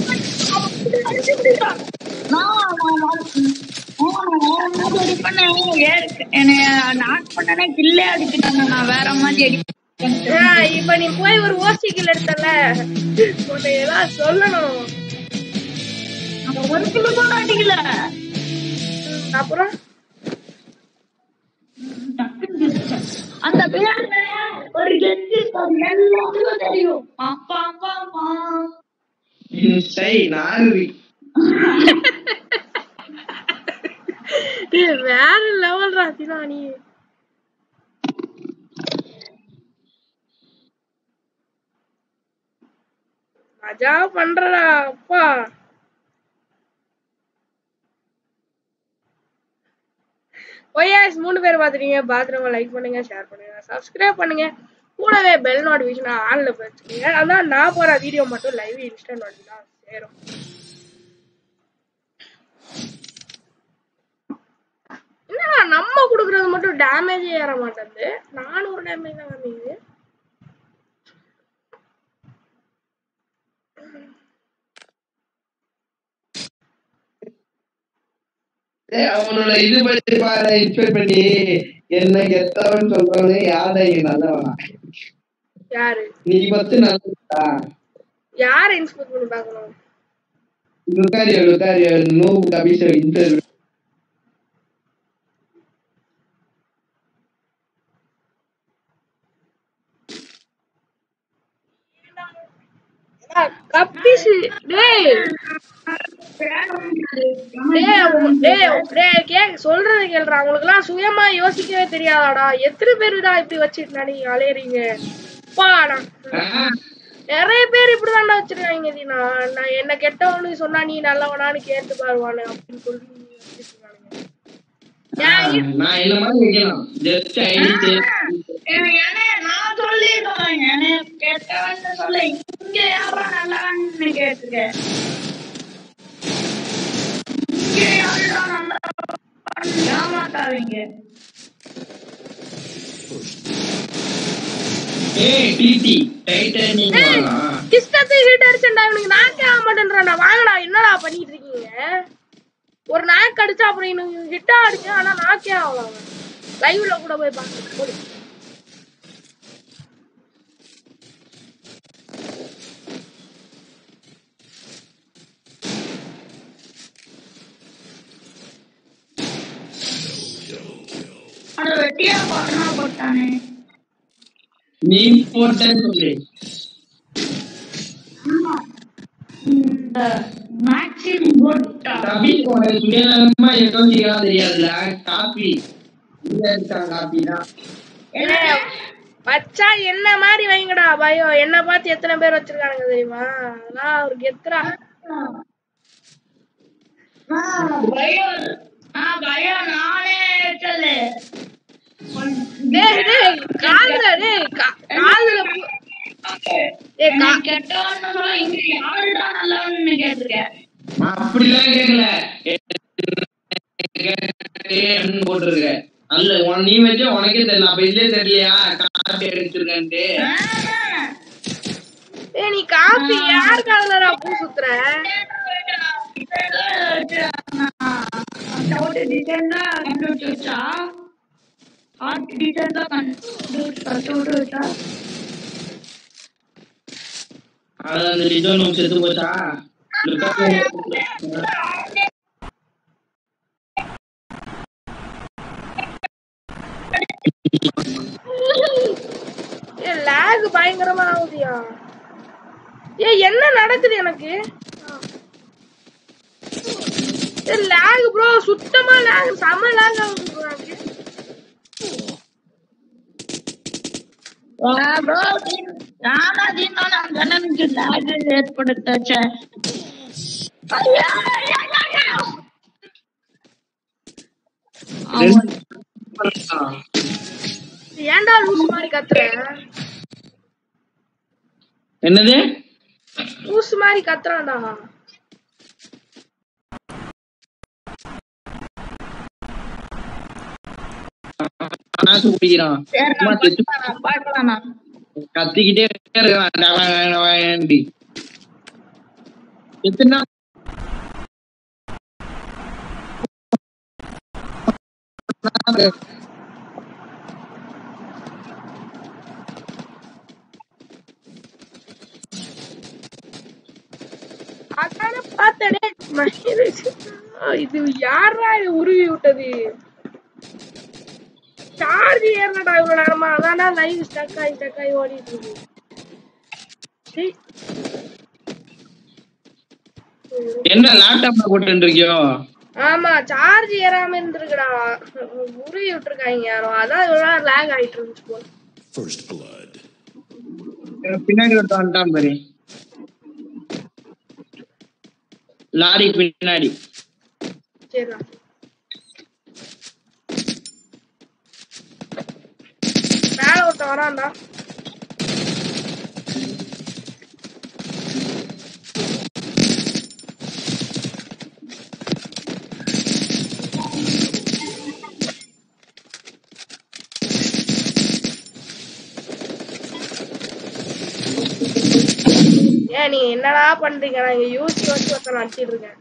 நான் வேற மாதிரி அடிப்பேன் ஆ, இப்ப நீ போய் ஒரு ஓசிக்கில் எடுத்தல உன்னை எல்லாம் சொல்லணும் ஒரு கிலோ கூட அடிக்கல அப்புறம் அந்த பேர்ல ஒரு கெத்து எல்லாத்துக்கும் தெரியும் அப்பா அப்பா அப்பா சை நாரி டேய், வேற லெவல் ராசினா நீ மஜா பண்றடா அப்பா ஒய்யாஸ் மூணு பேர் பாத்துட்டீங்க பாத்துறவங்க லைக் பண்ணுங்க ஷேர் பண்ணுங்க சப்ஸ்கிரைப் பண்ணுங்க கூடவே பெல் நோட்டிஃபிகேஷன் ஆன்ல வச்சுக்கோங்க அதான் நான் போற வீடியோ மட்டும் லைவ் இன்ஸ்டா நோட்டி தான் சேரும் என்னடா நம்ம குடுக்கறது மட்டும் டேமேஜ் ஏற மாட்டேங்குது நானூறு டேமேஜ் தான் காமிக்குது ஏய், அவனோட இது பண்ணி பாரு இன்ஸ்பெக்ட் பண்ணி என்ன கெத்தவன் சொல்றவனே யாரா இங்க நல்லவனா யாரு நீ பத்து நல்லதா யார இன்ஸ்பெக்ட் பண்ணி பார்க்கணும் லுக்காரியோ லுக்காரியோ நோ கபிஷோ இன்டர்வியூ கப்பிஷு டேய் டேய் உ- டேய் டேய் கே சொல்றது கேளுடா உங்களுக்குலாம் சுயமா யோசிக்கவே தெரியாதாடா எத்தனை பேருடா இப்படி வச்சுட்டு நீங்க அலையறீங்க பாடா நிறைய பேர் இப்படிதான்டா வச்சிருக்காங்க தீனா நான் என்ன கெட்டவனு சொன்னா நீ நல்லவனான்னு கேட்டு பாருவானு அப்படின்னு சொல்லி வச்சிருக்கானுங்க. ஏன் இ- நான் இந்த மாதிரி வைக்கலாம் ஜஸ்ட் ஐடி ஏன்னா நான் சொல்லிடுவேன் என்ன கேட்டவன்னு சொல்ல இங்க யாரா நல்லவன்னு கேட்டுக்க இங்க யாரா நல்லவன் ஏமாத்தாதீங்க ஏய் டிடி டைட்டானிக் கிஸ்டத்தை ஹீட் அடிச்சேன்டா இவனுக்கு நாக்கே ஆக மாட்டேன்றான்டா வாங்கடா என்னடா பண்ணிட்டு இருக்கீங்க ஒரு நாக்கு அடிச்சா அப்புறம் இவனுக்கு ஹிட்டா அடிச்சு ஆனா நாக்கே ஆகலாம் லைவ்ல கூட போய் பாக்க போடு அட வெட்டியா போட்டனா போட்டானே நீ போட்டேன்னு சொல்லு ஆமா. இந்த மேக்ஸிம் போட்டா தம்பி உனக்கு சுயநலமா யோசிக்கலாம் தெரியாதுல காப்பி இங்க இருக்கான் காப்பி தான் என்ன வச்சா என்ன மாதிரி வைங்கடா பயம் என்ன பார்த்து எத்தனை பேர் வச்சிருக்கானுங்க தெரியுமா அதெல்லாம் அவருக்கு எத்தனை பயம் ஆ பயம் நானே சொல்லு டேய் டேய் காதுல டேய் கா- காதுல பு- ஏய் கா- கெட்டவன்னு சொல்ல இங்க யாருடா நல்லவன்னு கேட்டிருக்கேன் அப்படிலாம் கேட்கல கேட்டேன்னு போட்டிருக்க நல்ல உன- நீ வச்ச உனக்கே தெரியல அப்ப இதுலயே தெரியலையா காப்பி அடிச்சிருக்கேன்ட்டு ஏய் நீ காப்பி யார் காதுலடா பூ சுத்துற கண்டுபிடிச்சா ஆர்ட் டிசைன் தான் கண்டுபிடிச்சா அது அந்த டிசைன் செத்து போச்சா ஏ லேக் பயங்கரமா ஆகுதியா ஏய் என்ன நடக்குது எனக்கு ஏ லேக் ப்ரோ சுத்தமா லேக் செம லேக் ஆகுது bro எனக்கு நானா தீனான அந்த அண்ணனுக்கு லாக் ஏற்படுத்தாச்சே அவன் ஏன்டா லூஸ் மாதிரி கத்துற என்னது லூஸ் மாதிரி கத்துறான்டா நாசு பிடிக்கிறான் சரி சும்மா நான் செத்து பார்க்கலாம், பார்க்கலாம் நான். கத்திக்கிட்டே இருக்கான் டவன் டவன்டி. எத்தனை நாள் அதானே பார்த்தனே மகேஷ். இது யாரா இது உருவி விட்டது சார்ஜ் ஏறலடா இவ்வளவு நேரமா அதான்டா லைவ் ஸ்டக் ஆகி ஸ்டக் ஆகி ஓடிட்டு இருக்கு சீ. என்ன லேப்டாப்ல போட்டு இருக்கியோ ஆமா சார்ஜ் ஏறாம இருந்திருக்குடா உருவி விட்டுருக்காங்க யாரோ அதான் இவ்வளவு லேக் ஆயிட்டு இருந்துச்சு போல First blood. பின்னாடி ஒருத்தன் வந்துட்டான் பாரு லாரி பின்னாடி சரிடா மேல ஒருத்தன் வரான்டா ஏன் நீ என்னடா பண்றீங்க நான் இங்க யூசி வச்சு ஒருத்தன் அடிச்சிட்டு இருக்கேன்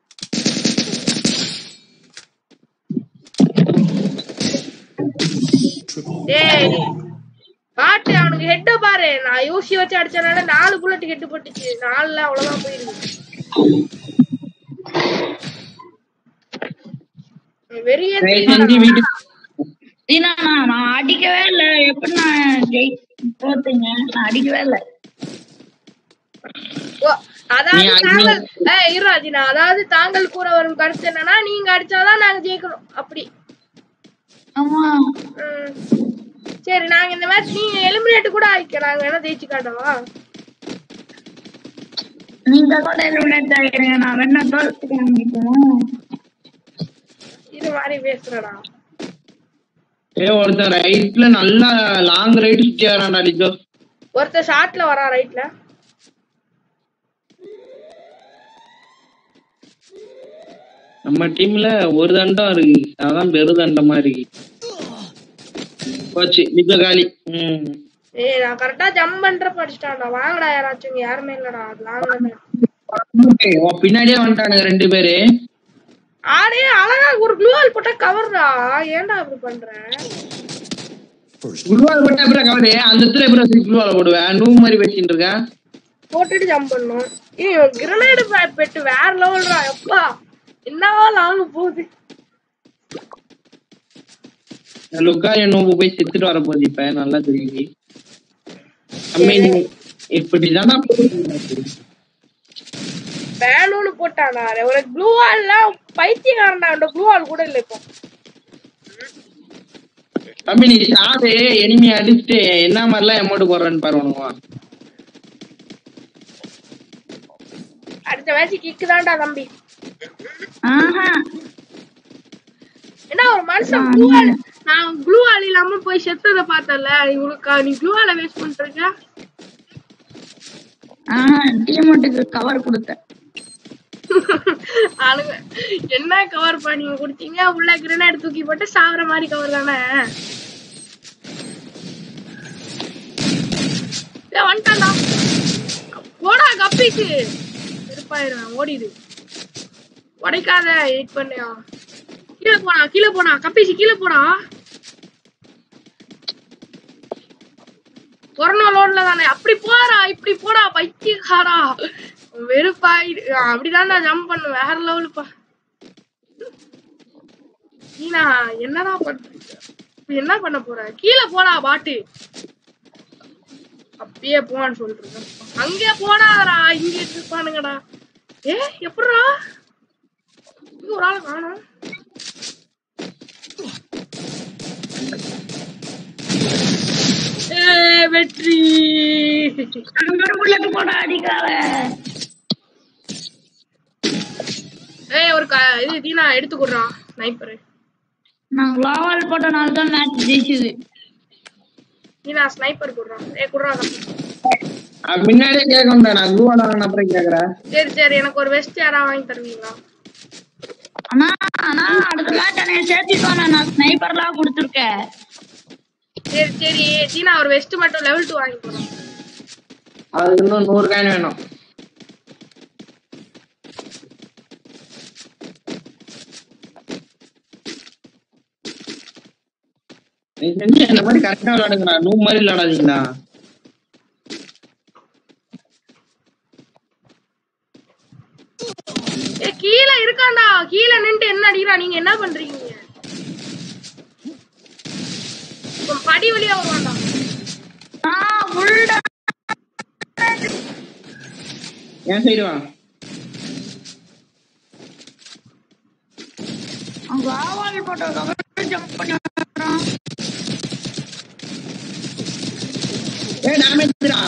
Triple. டேய் பாட்டு அவனுக்கு ஹெட்ட பாரு நான் யூசி வச்சு அடிச்சனால நாலு புல்லட் ஹெட் பட்டுச்சு நாலுல அவ்வளவுதான் போயிருக்கு வெறியே தயவு செஞ்சு வீட்டுக்கு தீனா, நான் நான் அடிக்கவே இல்ல எப்படி நான் ஜெயி தோத்துங்க நான் அடிக்கவே இல்ல ஓ, அதாவது நீ அடி- தாங்கள் ஏய் இருராஜினா அதாவது தாங்கள் கூற வரும் கருத்து என்னன்னா நீங்க அடிச்சாதான் நாங்க ஜெயிக்கணும் அப்படி ஆமா ம். சரி நாங்க இந்த மேட்ச் நீங்க எலிமினேட் கூட ஆயிக்க நாங்க வேணா ஜெயிச்சு காட்டவா நீங்க கூட எலிமினேட் ஆகிடுங்க நான் வேணா தோத்து காமிக்கணும் இது மாதிரி பேசுறடா ஏ ஒருத்தன் ரைட்ல நல்லா லாங் ரைட் சுத்தி வரான்டா லிஜோ ஒருத்தர் ஷார்ட்ல வரா ரைட்ல நம்ம டீம்ல ஒரு தண்டம் இருக்கு அதான் பெரு தண்டமா இருக்கு போச்சு மிக காலி ம் ஏய் நான் கரெக்டா ஜம்ப் பண்ற படிச்சிட்டான்டா வாங்கடா யாராச்சும் இங்க யாருமே இல்லடா அது வாங்கடா ஏய், உன் பின்னாடியே வந்துட்டானுங்க ரெண்டு பேரு ஆடே அழகா ஒரு க்ளூவால் போட்டா கவர்டா ஏன்டா அப்படி பண்ற First குருவால போட்டா அப்புறம் கவரு அந்த இடத்துல அப்புறம் குருவால போடுவேன் நூ மாதிரி வச்சுட்டு இருக்கேன் போட்டுட்டு ஜம்ப் பண்ணும் ஏய் கிரனேடு பெட்டு வேற லெவல்டா எப்பா என்னவா லாங்க போகுது லுக்காரிய நோம்பு போய் செத்துட்டு வர போகுது இப்ப நல்லா தெரியுது I mean, இப்படிதானா பேலூன் போட்டானா ஒரு க்ளூ வால்லாம் பைத்தியக்காரன்டா அந்த க்ளூ வால் கூட இல்ல இப்போ தம்பி நீ சாது எனிமி அடிச்சுட்டு என்ன மாதிரிலாம் அமௌண்ட் போடுறேன்னு பாரு உனக்கு அடுத்த மேட்ச் கிக்கு தான்டா தம்பி ஆஹா என்ன ஒரு மனுஷன் க்ளூ வால் நான் க்ளூ வால் இல்லாம போய் செத்தத பார்த்தல இவனுக்கு நீ க்ளூ வால வேஸ்ட் பண்றீங்க ஆஹா டீமோட்டுக்கு கவர் கொடுத்தேன் ஆளுங்க என்ன கவர் பண்ணி கொடுத்தீங்க உள்ள கிரனேட் தூக்கி போட்டு சாவற மாதிரி கவர் தானே ஏய், வந்துட்டான்டா போடா கப்பிக்கு இருப்பாயிரும் ஓடிடு உடைக்காத வெயிட் பண்ணியா கீழே போனா கீழே போனா கப்பிச்சு கீழே போனா கொரோனா லோன்ல தானே அப்படி போடா இப்படி போடா பைத்தியக்காரா வெறுப்பாயிடு அப்படிதான்டா ஜம்ப் பண்ணு வேற லெவலுப்பா நீனா என்னடா பண்ற இப்ப என்ன பண்ண போற கீழே போடா பாட்டு அப்படியே போன்னு சொல்லிட்டு அங்கே போடாதடா இங்க இருப்பானுங்கடா ஏ எப்படிடா இங்க ஒரு ஆளை காணோம் ஏ வெற்றி உள்ளக்கு போட அடிக்காத ஏய் ஒரு க இது தீனா எடுத்து கொடுறான் ஸ்னைப்பரு நான் குளோவால் போட்டனால தான் மேட்ச் ஜெயிச்சது தீனா ஸ்னைப்பர் கொடுறான் ஏ கொடுறான் முன்னாடியே கேட்க வந்தேன் நான் குருவால அப்புறம் கேக்குறேன் சரி சரி எனக்கு ஒரு வெஸ்ட் யாரா வாங்கி தருவீங்களா ஆனா ஆனா அடுத்த மேட்ச் என்னைய சேர்த்துக்கோண்ணா நான் ஸ்னைப்பர்லாம் கொடுத்துருக்கேன் சரி சரி தீனா ஒரு வெஸ்ட் மட்டும் லெவல் டூ வாங்கி போறோம் அதுக்கு இன்னும் நூறு காயின் வேணும் நீ செஞ்சு இந்த மாதிரி கரெக்டா விளையாடுங்கண்ணா நூ மாதிரி விளையாடாதீங்கண்ணா ஏ கீழே இருக்கான்டா கீழே நின்னுட்டு என்ன அடிக்கிறா நீங்க என்ன பண்றீங்க இப்ப படி வழியா வருவான்டா ஆ உள்ள என் சைடு வா குளோவால் போட்ட ஜம்ப் பண்ணி வர்றான். ஏ டேமேஜ்டா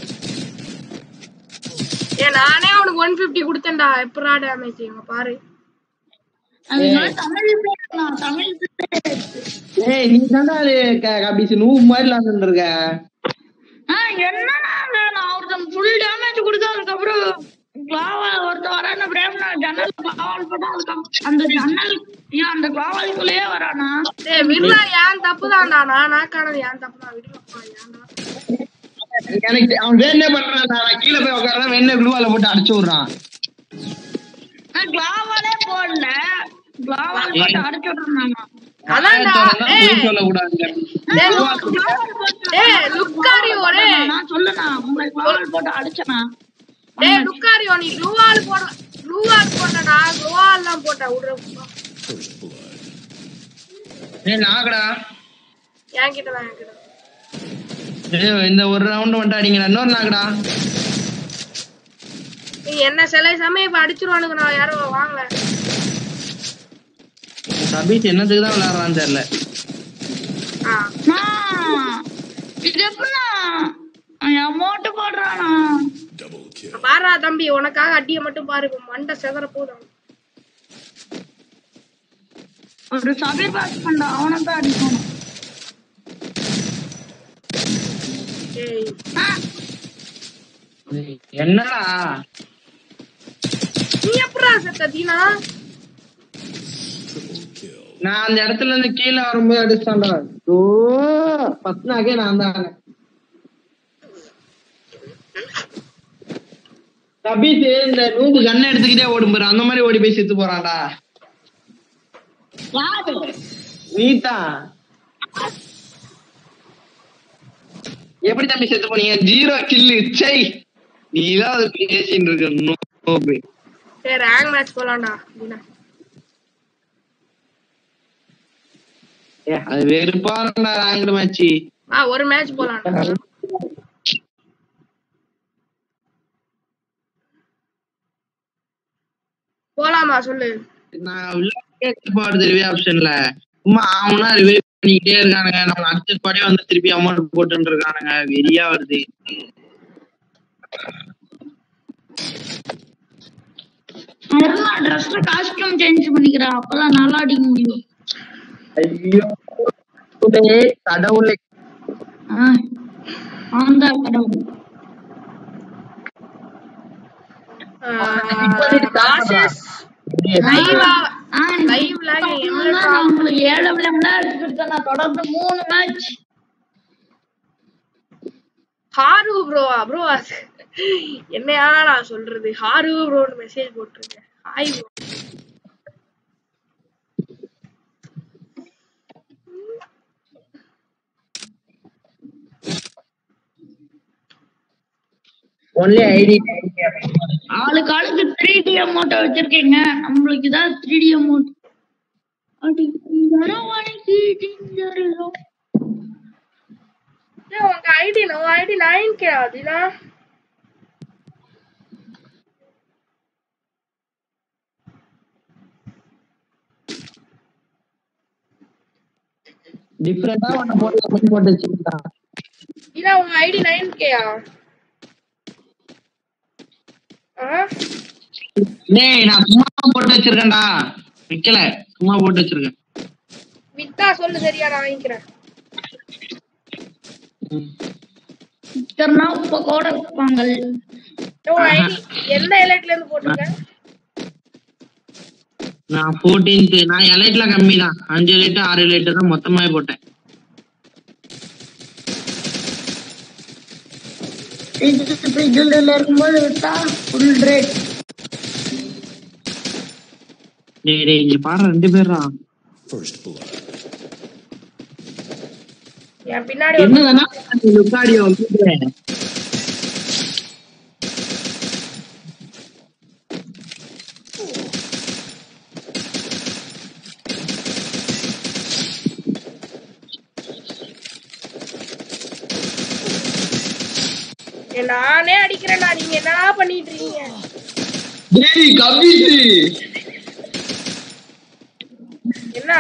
ஏ நானே அவனுக்கு ஒன் பிப்டி கொடுத்தேன்டா எப்படா டேமேஜ் இவங்க பாரு அது நான் தமிழ் பேசலாம் தமிழ் பேசு. ஏய் நீ தான்டா அது கபிஸ் நூ மாதிரி விளையாண்டு இருக்க ஆ என்னடா இது? நான் ஒருத்தன் ஃபுல் டேமேஜ் கொடுத்து அதுக்கப்புறம் குளோவால் ஒருத்தன் வரான பிரேம்னா ஜன்னல் குளோவால் போட்டா அதுக்கப்புறம் அந்த ஜன்னல் ஏன் அந்த குளோவாலுக்குள்ளேயே வரானா ஏய் விடுறா ஏன் தப்பு தான்டா நான் நாக்கானது ஏன் தப்பு தான் விடுங்கப்பா ஏன்டா எனக்கு அவன் வேணே பண்றான் நான் கீழே போய் உட்காரதான் வேணே குளுவால போட்டு அடிச்சு விடுறான் நான் குளோவாலே போடல குளோவால் போட்டு அடிச்சு விட்டுருந்தாங்க அதான்டா, ஏய். பொய் சொல்லக்கூடாது டேய், டேய், லுக்காரியோ, டேய். நான் சொல்லுண்ணா உங்களை குளோவால் போட்டு அடிச்சனா டேய் லுக்காரியோ நீ க்ளூவால் போட க்ளூவால் போட்டடா க்ளூவால் தான் போட்ட விடுறப்பா First blood. ஏய் நாகடா என்கிட்ட தான் என்கிட்ட தான். ஏய் இந்த ஒரு ரவுண்ட் மட்டும் அடிங்கடா இன்னொரு நாகடா நீ என்ன சில சமயம் இப்ப அடிச்சிருவானுங்க நான் யாரும் வாங்கல சபீஷ் என்னத்துக்கு தான் விளையாடுறான்னு தெரியல ஆ இது எப்படிண்ணா அமௌண்ட் போடுறானா Double kill. பாரா தம்பி உனக்காக அடிய மட்டும் பாரு இப்ப மண்டை செதற போதும் ஒரு சபீர் பாஸ் பண்ண அவனை தான் அடிக்கணும் ஏய் ஆ, என்னடா நீ எப்படா செத்த தீனா நான் அந்த இடத்துல இருந்து கீழே வரும்போது அடிச்சான்டா ஓ ஃபர்ஸ்ட் நாக்கே நான் தான் கபீஸ் இந்த நூபு கண்ணை எடுத்துக்கிட்டே ஓடும் பாரு அந்த மாதிரி ஓடி போய் செத்து போறான்டா யாரு நீதான் எப்படி தம்பி செத்து போனீங்க ஜீரோ கில்லு சை நீ தான் அது பேசின்னு இருக்க நோபு சரி ரேங்க் மேட்ச் போலாம்டா அப்படின்னா ஏ, அது வெறுப்பாருடா ரேங்க்டு மேட்ச் ஆ ஒரு மேட்ச் போலாம்டா போலாமா சொல்லு நான் விளையாட்டே பாடு ரிவே ஆப்ஷன்ல சும்மா அவனா ரிவே பண்ணிக்கிட்டே இருக்கானுங்க நம்ம அடுத்த பாடே வந்து திருப்பி அமௌண்ட் போட்டுன்னு இருக்கானுங்க வெறியா வருது அதெல்லாம் ட்ரெஸ் காஸ்டியூம் சேஞ்ச் பண்ணிக்கிறேன் அப்பதான் நல்லா அடிக்க முடியும் ஐயோ டேய், கடவுளே ஆ ஆந்தா கடவுள் லாசஸ் லைவா ஆ, லைவ் லாக் இன்னும் நான் உங்களுக்கு ஏழு மணி நேரம் எடுத்துக்கிட்டு நான் தொடர்ந்து மூணு மேட்ச் ஹாரு ப்ரோவா ப்ரோ என்னையா நான் சொல்றது ஹாரு ப்ரோன்னு மெசேஜ் போட்டிருக்கேன் ஹாய் ப்ரோ ஒன்லி ஐடி ஆளுக்கு ஆளுக்கு த்ரீ டி அமௌண்ட் வச்சிருக்கீங்க நம்மளுக்கு தான் த்ரீ டி அமௌண்ட் அடி வரவழைக்கு டிஞ்சரிலும் ஏய், உங்க ஐடி உங்க ஐடி நைன் கே அதுனா டிஃபரெண்டா ஒண்ணு போட்டு பண்ணி போட்டு வச்சுக்கிட்டான் இல்ல உங்க ஐடி நைன் கேயா டேய் நான் சும்மா போட்டு வச்சிருக்கேன்டா வைக்கல சும்மா போட்டு வச்சிருக்கேன் வித்தா சொல்லு சரியா நான் வாங்கிக்கிறேன் இத்தனை இப்ப கூட இருப்பாங்க உங்க ஐடி எந்த எலைட்ல இருந்து போட்டிருக்க நான் ஃபோர்டீன்த் நான் எலைட்ல கம்மி தான் அஞ்சு எலைட் ஆறு எலைட் தான் மொத்தமாவே போட்டேன் இதுல இருக்கும்போது விட்டா ஃபுல் ரேட் டேய் டேய் இங்க பாரு ரெண்டு பேரா First blood. என் பின்னாடி ஒரு என்னதானா லுக்காடியோ கூப்பிடுறேன் ஏய், நானே அடிக்கிறேன்டா நீங்க என்னடா பண்ணிட்டு இருக்கீங்க டேய் கபீஸ் என்ன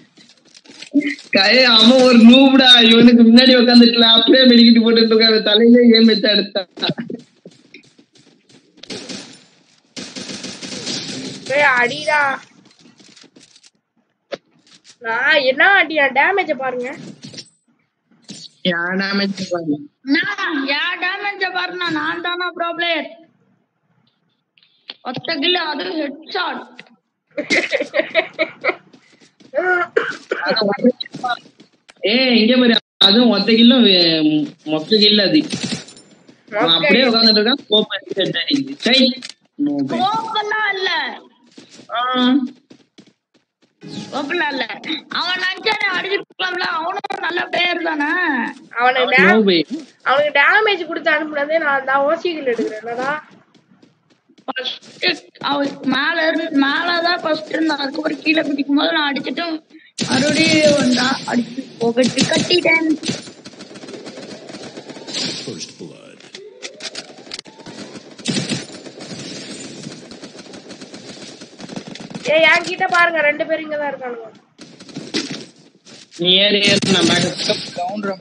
கய அவன் ஒரு நூபுடா இவனுக்கு முன்னாடி உட்காந்துட்டுல அப்படியே மெடிக்கிட்டு போட்டுட்டு இருக்காரு தலையில ஏன் வச்சு எடுத்தா போய் அடிடா நான் என்ன அடியா டேமேஜ பாருங்க யார் டேமேஜ் பாருங்க நான் யார் டேமேஜ பாருனா நான் தானா ப்ரோ பிளேயர் ஒத்த கில்ல அது ஹெட் ஷாட் ஏய் இங்க பாரு அதுவும் ஒத்த கில்லும் மொத்த கில்ல அது அவன் அப்படியே உட்காந்துட்டு இருக்கான் கோப்பை எடுத்து head அடிக்குது. சை நோபே. கோப்பெல்லாம் இல்ல ஆ. கோப்பெல்லாம் இல்ல அவன் நினைச்சானே அடிச்சுக்கலாம்ல அவனும் நல்ல பிளேயர் தானே அவனுக்கு அவன் டே- நோபே. அவனுக்கு டேமேஜ் கொடுத்து அனுப்புனதே நான் தான் ஓசிகள் எடுக்கிறேன் என்னடா ஃபர்ஸ்ட் அவன் மேல இருந்து மேலதான் ஃபர்ஸ்ட் இருந்தா அதுக்கப்புறம் கீழே குதிக்கும் போது நான் அடிச்சுட்டு மறுபடியும் வந்தா அடிச்சு போகட்டு கட்டிட்டேன் First blood. ஏய் என்கிட்ட பாருங்க ரெண்டு பேரும் இங்க தான் இருக்கானுங்க நீ ஏறு ஏறு நான் பேக்கப் கவுண்டர்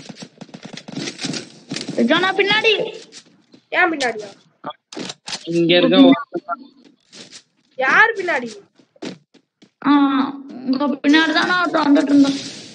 ஜோனா பின்னாடி ஏன் பின்னாடியா இங்க இருக்க யார் பின்னாடி ஆ உங்க பின்னாடி தானே ஒருத்தன் வந்துட்டு இருந்தான்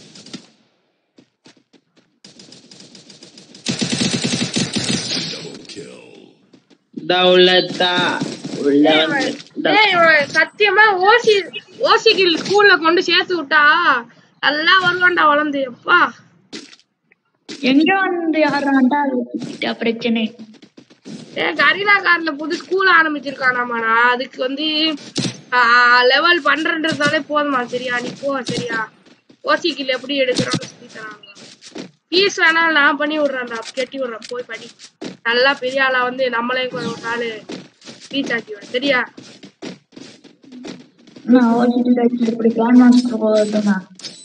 Double kill. தௌலத்தா உள்ள ஏய், இவன்- ஏய், இவன் சத்தியமா ஓசி ஓசிக்கில் ஸ்கூல்ல கொண்டு சேர்த்து விட்டா நல்லா வருவான்டா வளர்ந்து எப்பா எங்க வந்து யாராண்டா அது பிரச்சனை ஏ கரீனா கார்ல புது ஸ்கூல் ஆரம்பிச்சிருக்கானாமாடா அதுக்கு வந்து லெவல் பண்றதுனாலே போதுமா சரியா நீ போ சரியா ஓசிக்கில் எப்படி எடுக்கிறான்னு சொல்லி தராங்க ஃபீஸ் வேணா நான் பண்ணி விடுறேன்டா கட்டி விடுறேன் போய் படி நல்லா பெரிய ஆளா வந்து நம்மளையும் கொஞ்சம் ஒரு நாள் ஃபீஸ் ஆக்கி விட சரியா நான் ஓசிட்டு இப்படி பிளான் மாஸ்டர் போதுண்ணா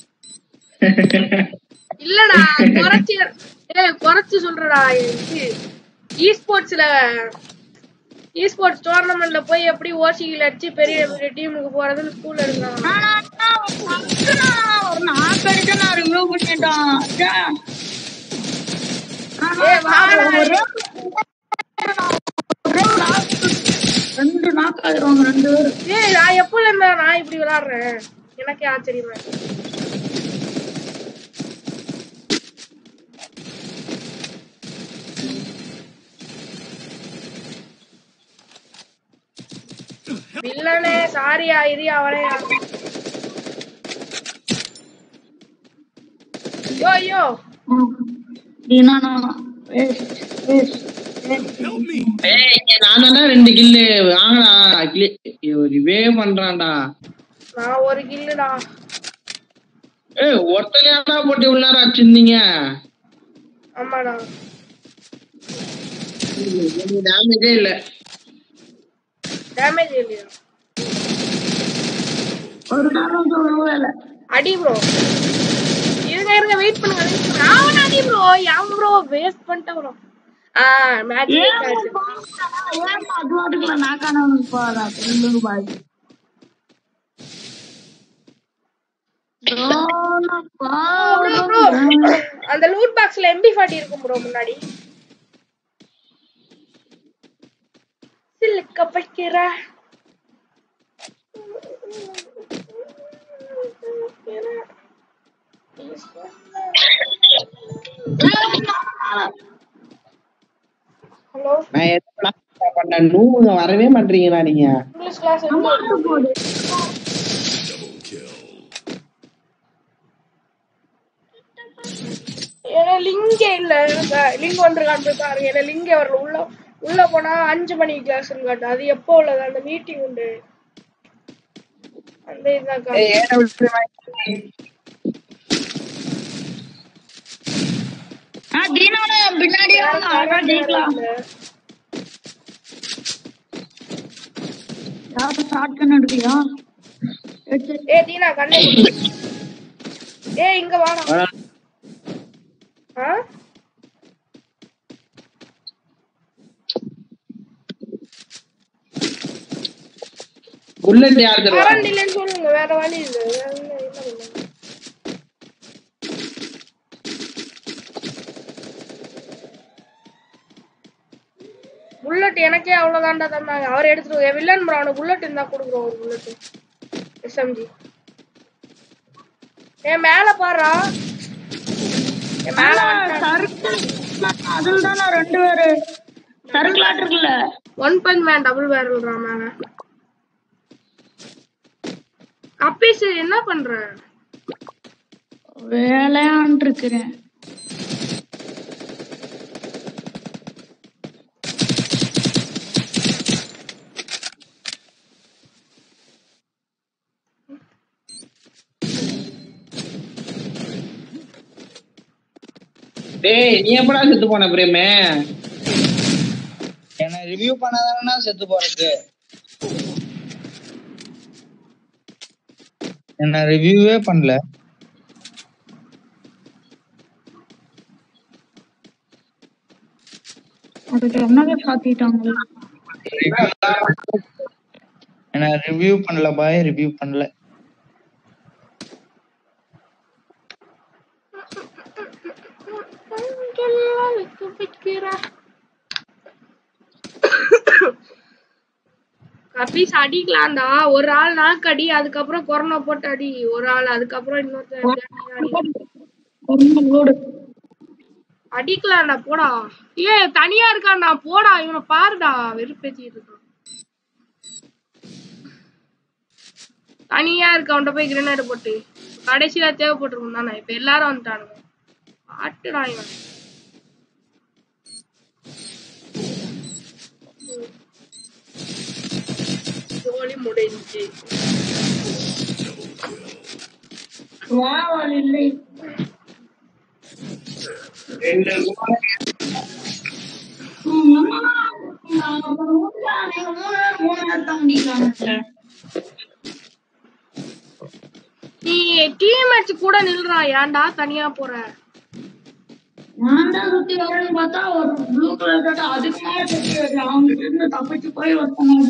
இல்லடா குறைச்சு ஏ குறைச்சு சொல்றடா இது இ ஸ்போர்ட்ஸ்ல இ ஸ்போர்ட்ஸ் டோர்னமெண்ட்ல போய் எப்படி ஓசிகள் அடிச்சு பெரிய பெரிய டீமுக்கு போறதுன்னு ஸ்கூல்ல இருக்காங்க ஒரு நாக்கு அடிச்சு நான் ரிவ்யூ பண்ணிட்டோம் ச்சே. ஆனா, ஏய், வாடா. ஒரே ஒரே ஒரு நாக்கு. ரெண்டு நாக்கு ஆயிடுவாங்க ரெண்டு பேரும் ஏய் நான் எப்போல இருந்தா நான் இப்படி விளையாடுறேன் எனக்கே ஆச்சரியமா இருக்கு. வில்லனே சாரியா இரியா அவரையா ஐயோ ஐயோ தீனானா வேஸ்ட் வேஸ்ட் Help me! ஏய் இங்க நான் தானே ரெண்டு கில்லு வாங்கடா ரிவே பண்றான்டா நான் ஒரு கில்லுடா ஏய் ஒருத்தனையாடா போட்டு இவ்வளவு நேரம் வச்சிருந்தீங்க ஆமாடா டேமேஜே இல்ல டேமேஜ் இல்லையா ஒரு நாளும் சொல்லவே இல்லை அடி ப்ரோ இருங்க இருங்க வெயிட் பண்ணுங்க wait பண்ணுங்க. அவன் அடி ப்ரோ அவன் ப்ரோ வேஸ்ட் பண்ணிட்ட ப்ரோ ஆ மேட்ச் ஏன் ஏன் அது வாட்டுக்குள்ள நாக்கானவனுக்கு போறா சொல்லுங்க பாய் ப்ரோ ப்ரோ அந்த லூட் பாக்ஸ்ல எம்பி ஃபார்ட்டி இருக்கும் ப்ரோ முன்னாடி சில்லுக்க வைக்கிற ஹலோ நான் எத்தனை பண்ணேன் நூங்க வரவே மாட்டீங்களா நீங்க இங்கிலீஷ் கிளாஸ் போடு Double kill. ஏன்னா லிங்கே இல்ல லிங்க் வந்துருக்கான்னு போய் பாருங்க ஏன்னா லிங்கே வரல உள்ள உள்ள போனா அஞ்சு மணிக்கு கிளாஸ் காட்டு அது எப்போ உள்ளது அந்த மீட்டிங் உண்டு அந்த இதுதான் காட்டு. ஏய், ஏன்டா விட்டு வாங்கி- ஆ தீனாவோட பின்னாடியே வாங்க, அழகா ஜெயிக்கலாம் யாரும் ஸ்டார்ட் பண்ண எடுக்கலையா எடுத்து ஏ தீனா கண்ணே குடு. ஏ இங்க வாடா வரா. ஆ? புல்லட் யார் தருவா கரண்ட் இல்லைன்னு சொல்லுங்க வேற வழி இல்ல வேற என்ன என்ன பண்ணுங்க புல்லட் எனக்கே அவ்வளவுதான்டா தந்தாங்க அவர் எடுத்துட்டு என் வில்லன் ப்ரோ அவனுக்கு புல்லட் இருந்தா கொடுக்குறோம் ஒரு புல்லட் எஸ்எம்ஜி ஏன் மேல பாருடா என் மேல வந்துட்டான். சர்க்கிள் அதில் தானே ரெண்டு பேரு சர்க்கிளாட் இருக்குல்ல ஒன் பஞ்ச் மேன் டபுள் பேரல்றா மேல கப்பீஸ் என்ன பண்ற வேலையான் இருக்கிறேன் டேய் நீ எப்படா செத்து போன பிரேமே என்ன ரிவ்யூ பண்ணாதானா செத்து போறது என்ன ரிவ்யூவே பண்ணல அதுக்கு என்னங்க சாத்திட்டாங்களே என்ன ரிவ்யூ பண்ணல பாய் ரிவ்யூ பண்ணல கப்பீஸ் அடிக்கலாம்டா ஒரு ஆள் நாக்கு அடி அதுக்கப்புறம் கொரோனா போட்டு அடி ஒரு ஆள் அதுக்கப்புறம் இன்னொருத்தர் அடி. ரொம்ப லோடு அடிக்கலாம்டா போடா ஏ தனியா இருக்கான்டா போடா இவனை பாருடா வெறுப்பேத்திட்டு இருக்கான் தனியா இருக்கு அவன்கிட்ட போய் கிரனேட் போட்டு கடைசியில தேவைப்பட்டிருக்கும் தானே இப்ப எல்லாரும் வந்துட்டானுங்க ஆட்டுடா இவன் ஜோலி முடிஞ்சு வாவல் இல்லை ரெண்டு ம், என்னடா, நான் ஒரு ஊர்ல நீங்க மூணு பேர் மூணு பேர் தான் முடிக்கிறாங்க நீ டீம்மேட்ஸ் கூட நில்றா ஏன்டா தனியா போற நான் தான் சுத்தி வரேன்னு பார்த்தா ஒரு ப்ளூ கலர் சட்டை அதுக்கு மேல சுத்தி வருது அவங்க கிட்ட இருந்து தப்பிச்சு போய் ஒருத்தங்க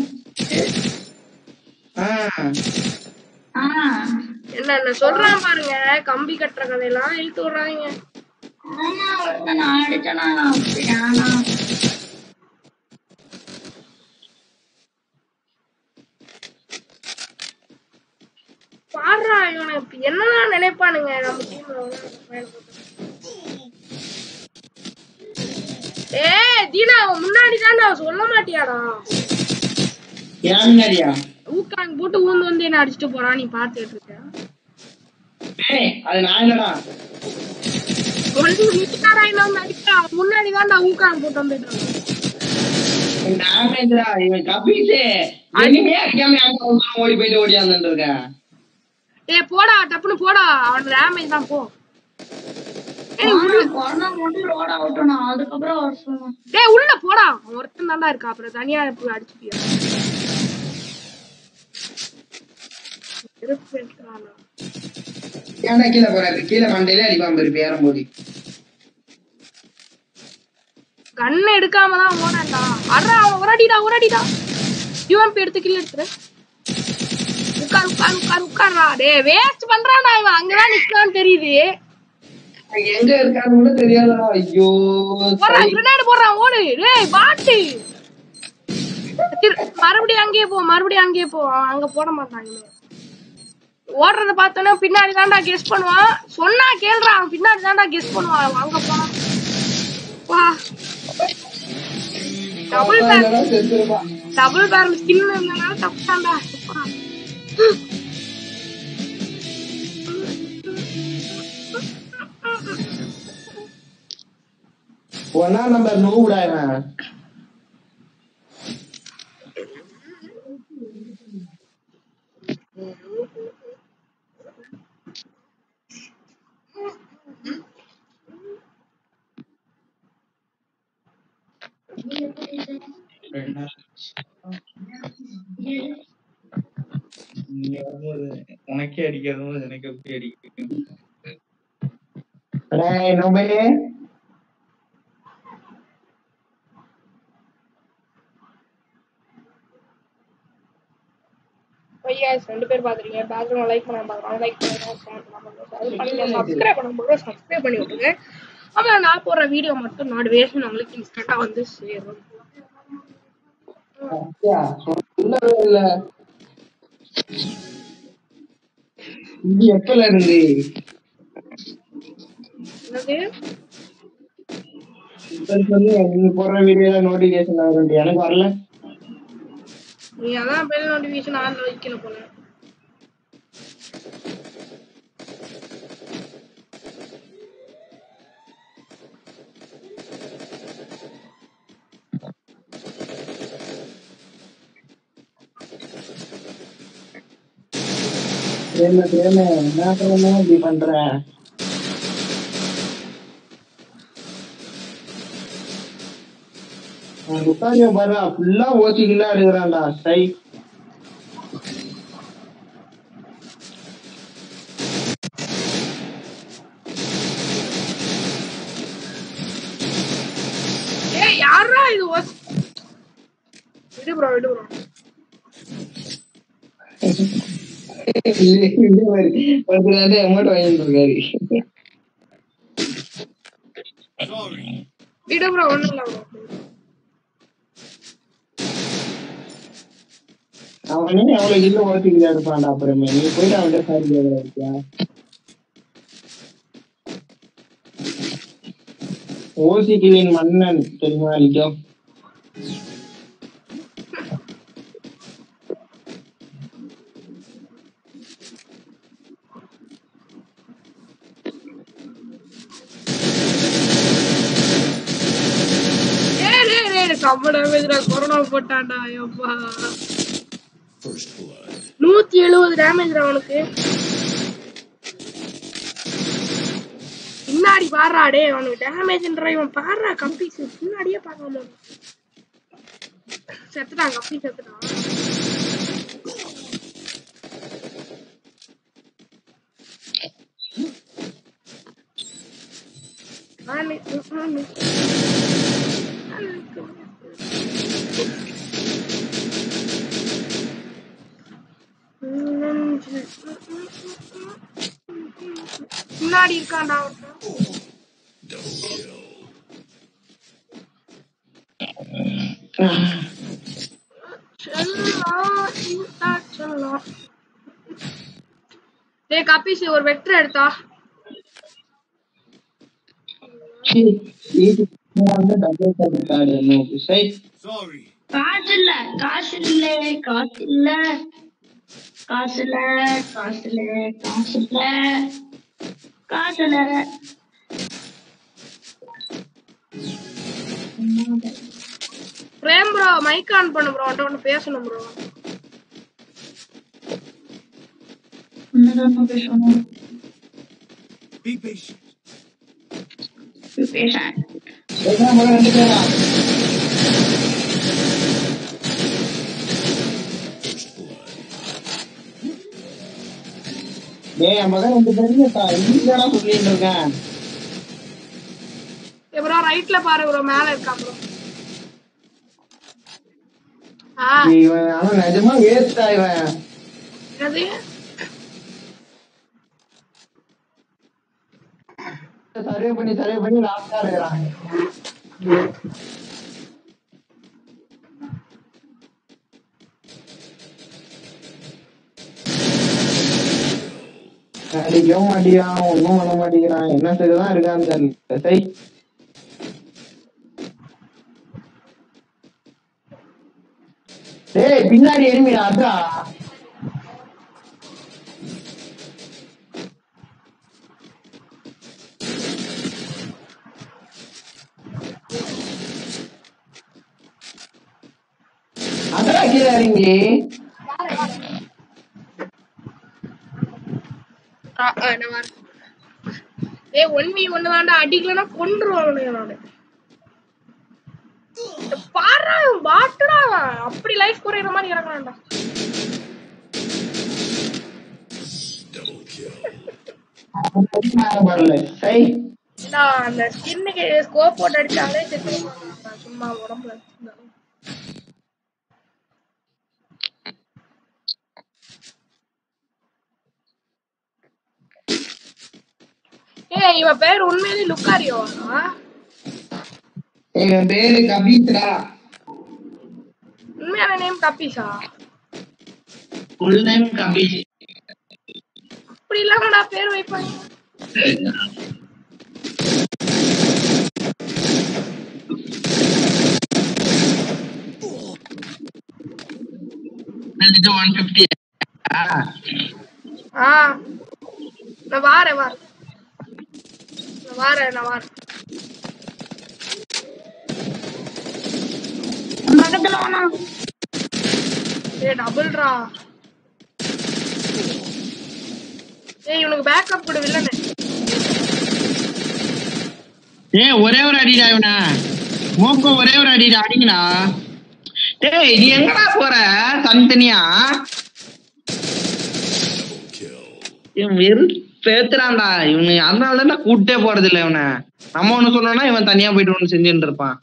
ஆ என்ன என்ன சொல்றான் பாருங்க கம்பி கட்டுற கதையெல்லாம் இழுத்து விடுறாங்க ஆமா ஒருத்தன் நான் அடிச்சேனா அப்படியானா பாடுறா இவனை இப்ப என்னதான் நினைப்பானுங்க நம்ம டீம்ல ஏய் தீனா அவன் முன்னாடி தான் சொல்ல மாட்டியாடா ஏன் முன்னாடியா ஊக்காங்க போட்டு ஊந்து வந்து என்ன அடிச்சுட்டு போறான் நீ பாத்துட்டு இருக்க ஏய் அது நான் இல்லடா ஒன்று நிக்காரா இல்ல வந்து அடிக்கா முன்னாடி தான் நான் ஊக்காங்க போட்டு வந்துட்டான் டேமேஜ்டா இவன் கபீஸ் இனிமே அடிக்காம அங்க ஒரு தூரம் ஓடி போயிட்டு ஓடியாந்துட்டு இருக்கேன் ஏய் போடா டப்புன்னு போடா அவன் டேமேஜ் தான் போ ஏய் உள்ள கொரோனா மட்டும் ரோட அவுட்டோனா அதுக்கப்புறம் அவர் சொன்னான் டேய் உள்ள போடா அவன் ஒருத்தன் தான்டா இருக்கா அப்புறம் தனியா போய் அடிச்சுப்பியா வெறுப்பு எடுத்துறானா. ஏன்டா கீழே போறாரு கீழே மண்டையில அடிப்பான் பாரு பேரம்போது கண்ணை எடுக்காம தான் ஓடாண்டா அட்ரா அவன் உரடிடா உரடிடா யூஎம்பி எடுத்து கீழே எடுத்துரு உட்கார் உட்கார் உட்கார் உட்கார்றா டேய் வேஸ்ட் பண்றான்டா இவன் அங்கதான் நிக்கலாம்னு தெரியுது எங்க இருக்கான்னு கூட தெரியாதடா ஐயோ போடுறான் சரி. கிரனேட் போடுறான் ஓடு டேய் பாட்டு திரு- மறுபடியும் அங்கேயே போ மறுபடியும் அங்கேயே போ அவன் அங்க போட மாட்டான் இனிமே. ஓடுறத பார்த்தோன்னா பின்னாடி தான்டா கெஸ் பண்ணுவான் சொன்னா கேள்றா அவன் பின்னாடி தான்டா கெஸ் பண்ணுவான் அவன் அங்க போனான் வா டபுள் பேர் இல்லடா, செத்துருப்பான். டபுள் பேரல் ஸ்கின் இருந்தனால தப்புதான்டா சூப்பரா. ஒன்னா நம்பர் நூவுடா இவன் நீ வரும்போது உனக்கே அடிக்காத போது எனக்கு எப்படி அடிக்கும் டேய் நோபே ஐயாஸ் ரெண்டு பேர் பாக்குறீங்க பேக்ரவுண்ட் லைக் பண்ண பாக்குறாங்க லைக் பண்ணுங்க ஷேர் பண்ணுங்க சப்ஸ்கிரைப் பண்ண போக சப்ஸ்கிரைப் பண்ணி விட்டுருங்க அப்புறம் நான் போடுற வீடியோ மட்டும் நோட்டிஃபிகேஷன் உங்களுக்கு இன்ஸ்டன்டா வந்து சேரும் அப்படியா? சொல்லவே இல்ல இது எப்பல இருந்து என்னது இப்ப சொல்லி நீ போடுற வீடியோல நோட்டிபிகேஷன் வரும் எனக்கு வரல நீ அதான் பெல் நோட்டிஃபிகேஷன் ஆன்ல வைக்கல போல பிரேம பிரேம என்ன பிரேம இப்படி பண்ற உட்காரிய பாரு ஃபுல்லா ஓசிக்கில்லா எடுக்கிறான்டா சை ஏய் யாரா இது ஒஸ்- விடு ப்ரோ விடு ப்ரோ ஒருத்தர் அமௌண்ட் வாங்கிட்டு இருக்காரு Sorry. விடு ப்ரோ ஒண்ணும் இல்ல ப்ரோ அவனே அவ்வளவு கிலோ ஓசிக்கில்லா எடுப்பான்டா அப்புறமே நீ போயிட்டு அவன்கிட்ட சாரி கேட்கற இருக்கியா ஓசிக்கிளின் மன்னன் தெரியுமா லிஜோ செம்ம டேமேஜ்டா கொரோனா போட்டான்டா ஐயோப்பா First blood. நூத்தி எழுபது டேமேஜ்டா அவனுக்கு பின்னாடி பாடுறா டே அவனுக்கு டேமேஜ்ன்ற இவன் பாடுறா கம்பீஸ் பின்னாடியே பார்க்காம செத்துட்டான் கம்பி செத்துட்டான் ஆனு, ஆனு. முன்னாடி இருக்கான்டா ஒருத்தன். Double kill. செல்லம், இந்த செல்லம். டேய் கபீஸ் ஒரு வெக்டர் எடுத்தா Sorry. காசு இல்ல காசு இல்ல காசு இல்ல காசு இல்ல காசு இல்ல காசு இல்ல காசு இல்ல பிரேம் ப்ரோ மைக் ஆன் பண்ணு ப்ரோ அவன்கிட்ட ஒன்று பேசணும் ப்ரோ என்னதான் பேசணும் Be patient. பேச First blood. டேய் என் மகன் ரெண்டு தெரியும்டா இதுதான் சொல்லிட்டு இருக்கேன் ஏ ப்ரோ ரைட்ல பாரு ப்ரோ மேல இருக்கா ப்ரோ ஆ டேய், இவன் ஆனா நிஜமா வேஸ்டா இவன் என்னது சர்வே பண்ணி சர்வே பண்ணி லாஸ்டா இருக்கிறான் அடிக்கவும் மாட்டேங்கிறான் ஒன்னும் பண்ண மாட்டேங்கிறான் என்ன சரிதான் இருக்கான்னு தெரியல சரி டேய் பின்னாடி எனிமிடா அதா அதா கீழே இறங்கி ஆ, ஆ, நான் வரேன். ஏய் ஒன் வி ஒன்னு தாண்டா அடிக்கலன்னா கொன்றுவாங்க நானு பாடுறா பாட்டுடா அப்படி லைஃப் குறையிற மாதிரி இறங்கலாம்டா Double kill. வரல சரி நான் அந்த ஸ்கின்னுக்கு ஸ்கோப் போட்டு அடிச்சாலே செத்து சும்மா உடம்புல இருந்தா. ஏய் இவன் பேர் உண்மையிலேயே லுக்காரியோவா எங்க பேரு கபீத்ரா உண்மையான நேம் கப்பீஸா ஃபுல் நேம் கபீஷ் அப்படி இல்லாமடா பேர் வைப்பாங்க ஒன் பிப்டி ஆ நான் வாரேன் வாரேன் நான் வாரேன் நான் வாரேன் பக்கத்துல வேணா ஏய் டபுள்ரா ஏய் இவனுக்கு பேக்கப் கொடு வில்லனே ஏய் ஒரே ஒரு அடிடா இவனா மோக்கோ ஒரே ஒரு அடிடா அடிங்கடா டேய் நீ எங்கடா போற தனித்தனியா Double kill. இவன் வெறு பேத்துறான்டா இவனு அதனால தான் கூட்டே போறது இல்ல இவனை நம்ம ஒண்ணு சொன்னோம்னா இவன் தனியா போயிட்டு ஒண்ணு செஞ்சுட்டு இருப்பான்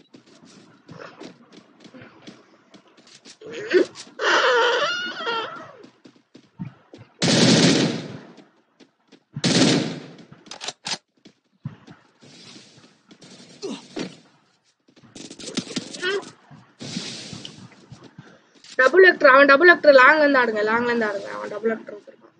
டபுள் ஆக்டர் அவன் டபுள் ஆக்டர் லாங்ல இருந்து ஆடுங்க லாங்ல இருந்து ஆடுங்க அவன் டபுள் ஆக்டர் வச்சிருக்கான்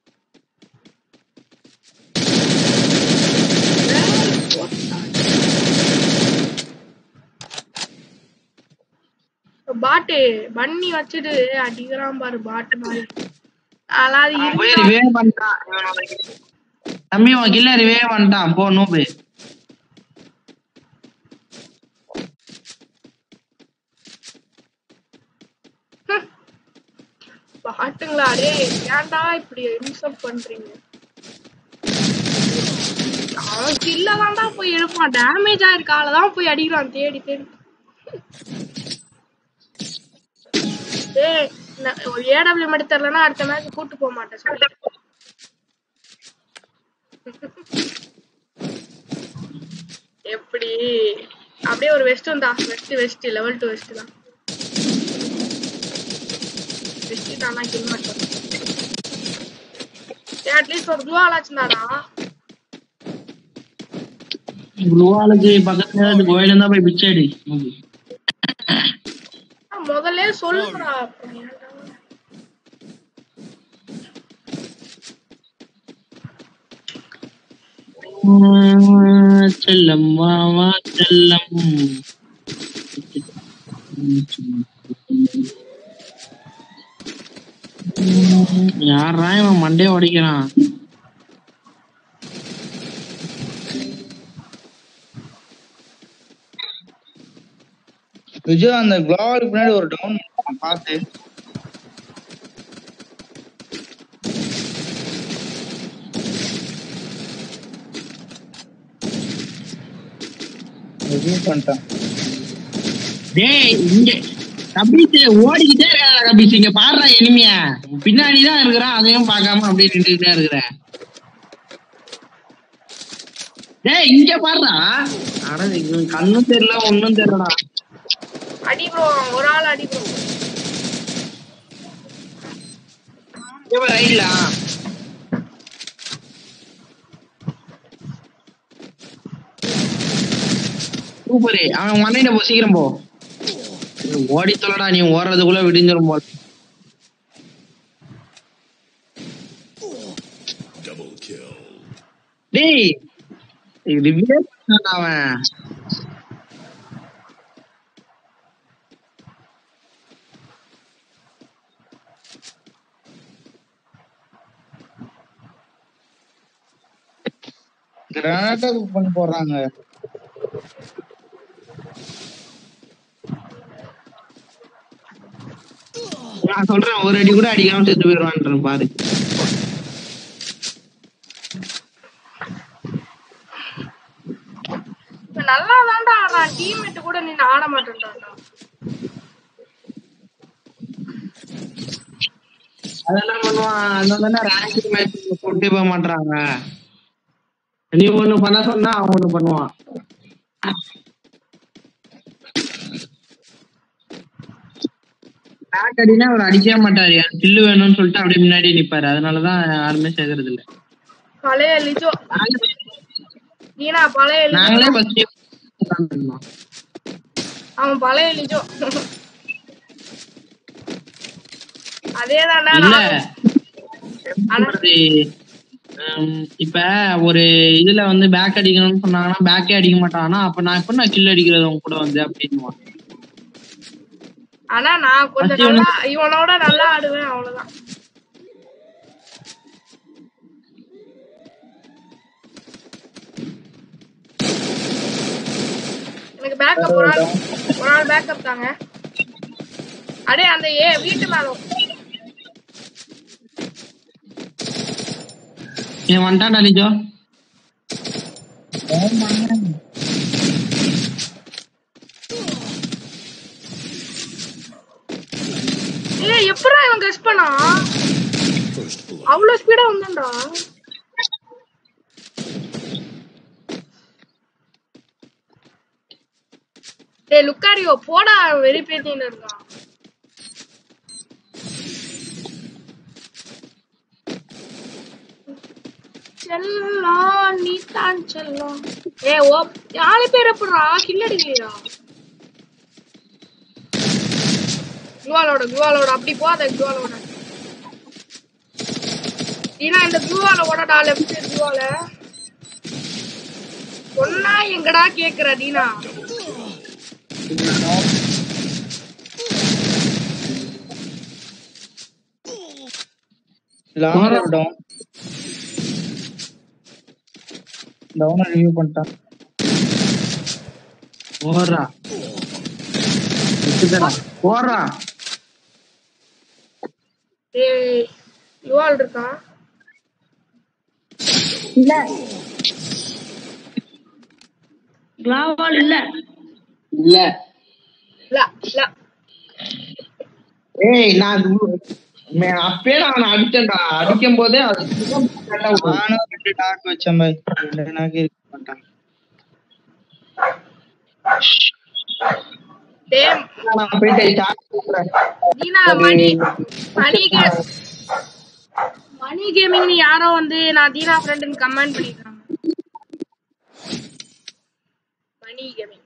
பாட்டு பண்ணி வச்சுட்டு அடிக்கிறான் பாரு பாட்டு மாதிரி அதாவது அவன் போய் இருந்தா- ரிவே பண்ணிட்டான் இவனோட தம்பி உன் கில்ல ரிவே பண்ணிட்டான் போ நூபு பாட்டுங்களா டேய் ஏன்டா இப்படி இன்சல்ட் பண்றீங்க அவன் கில்ல தான்டா போய் எழுப்பான் டேமேஜ் ஆயிருக்க ஆளை தான் போய் அடிக்கிறான் தேடி தேடி ஏய் நான் ஒரு ஏடபிள்யூ மட்டும் தரலன்னா அடுத்த மேட்ச் கூட்டு போக மாட்டேன் சொல்லி எப்படி அப்படியே ஒரு வெஸ்ட் வந்தா vest vest level two vest தான் வெஸ்ட் தானா கில் மட்டும் ஏன் அட்லீஸ்ட் ஒரு குளோவால் ஆச்சுனாடா குருவாளுக்கு பக்கத்துல இருந்து கோயில இருந்தா போய் பிச்சை அடி முதல்ல சொல்லுடா அப்புறம் ஏன்டா? செல்லம் வா வா செல்லம் யாரா இவன் மண்டைய உடைக்கிறான் விஜய் அந்த குளோவாலுக்கு பின்னாடி ஒரு டவுன் பார்த்து ரிவ்யூ பண்ணிட்டான் டேய் இங்க கபீஸ் ஓடிக்கிட்டே இருக்காடா கபீஸ் இங்க பாடுறா இனிமையா பின்னாடிதான் இருக்கிறான் அதையும் பார்க்காம அப்படியே நின்றுட்டே இருக்கிற டேய் இங்க பாடுறா அட இவன் கண்ணும் தெரியல ஒண்ணும் தெரியலடா அடி ப்ரோ ஒரு ஆள் அடி ப்ரோ இவன் ரைட்ல சூப்பரு அவன் மண்ணையில போ சீக்கிரம் போ ஓடி தொலைடா நீ ஓடுறதுக்குள்ள விடிஞ்சிரும் போல Double kill. டேய் ரிவ்யூ அவன் கிரானட்டா பண்ணி போடுறாங்க நான் சொல்றேன் ஒரு அடி கூட அடிக்காம செத்து போயிடுவான்றேன் பாரு இவன் நல்லா தான்டா ஆடுறான் டீம்மேட் கூட நின்னு ஆட மாட்டேன்டான்டா அதெல்லாம் பண்ணுவான் அதனால ரேங்க் மேட்ச் கொண்டே போக மாட்டாங்க நீ ஒண்ணு பண்ண சொன்னா அவன் ஒண்ணு பண்ணுவான் பேக் அடினா அவர் அடிக்கவே மாட்டாரு எனக்கு கில்லு வேணும்னு சொல்லிட்டு அப்படியே முன்னாடி நிப்பாரு அதனாலதான் யாருமே சேர்க்கறது இல்ல பழைய லிஜோ நீனா பழைய லிஜோ நாங்களே ஃபர்ஸ்ட் அவன் பழைய லிஜோ அதேதான்டா இல்ல நானும். ஆனா சொல்றது, ஹம், இப்ப ஒரு இதுல வந்து பேக் அடிக்கணும்னு சொன்னாங்கன்னா பேக்கே அடிக்க மாட்டாங்கன்னா அப்ப நான் எப்ப நான் கில் அடிக்கிறது உங்க கூட வந்து அப்படின்னு ஆனா நான் கொஞ்சம் First நல்லா இவனோட நல்லா ஆடுவேன் அவ்வளவுதான் எனக்கு பேக்கப் ஒரு ஆள் ஒரு ஆள் பேக்கப் தாங்க அடே அந்த ஏ வீட்டு மேல ஏன் வந்துட்டான்டா லிஜோ ஏ எப்படா இவன் கெஸ் பண்ணா First blood. அவ்வளவு ஸ்பீடா வந்தான்டா டேய் லுக்காரியோ போடா வெறி பேத்தின்னு இருக்கான் செல்லம் நீ தான் செல்லம் ஏ ஓ நாலு பேர் எப்படா கில் அடிக்கலையா குவாலோட குவாலோட அப்படி போத குவாலோட ஏன்னா இந்த குவால ஓடடா லெஃப்ட் குவால சொன்னா எங்கடா கேக்குற டீனா லாங் டவுன் டவுன் ரிவ்யூ பண்ணிட்டான் ஓடுறா எடுத்துக்கடா. ஓடுறா டேய் யுவால் இருக்கா இல்ல கிளாவால் இல்ல இல்ல இல்ல இல்ல ஏய் நான் அது- மே- அப்பயே நான் அவனை அடிச்சேன்டா அடிக்கும் போதே அது நானும் ரெண்டு நாக்கு வச்சேன் பாய் ரெண்டு நாக்கு இருக்க மாட்டான் டேய் நான் போயிட்டு சார்ஜ் போட்டுறேன். தீனா மணி மணி கே மணி கேமிங் யாரோ வந்து நான் தீனா ஃப்ரெண்டுன்னு கமெண்ட் பண்ணிருக்காங்க மணி கேமிங்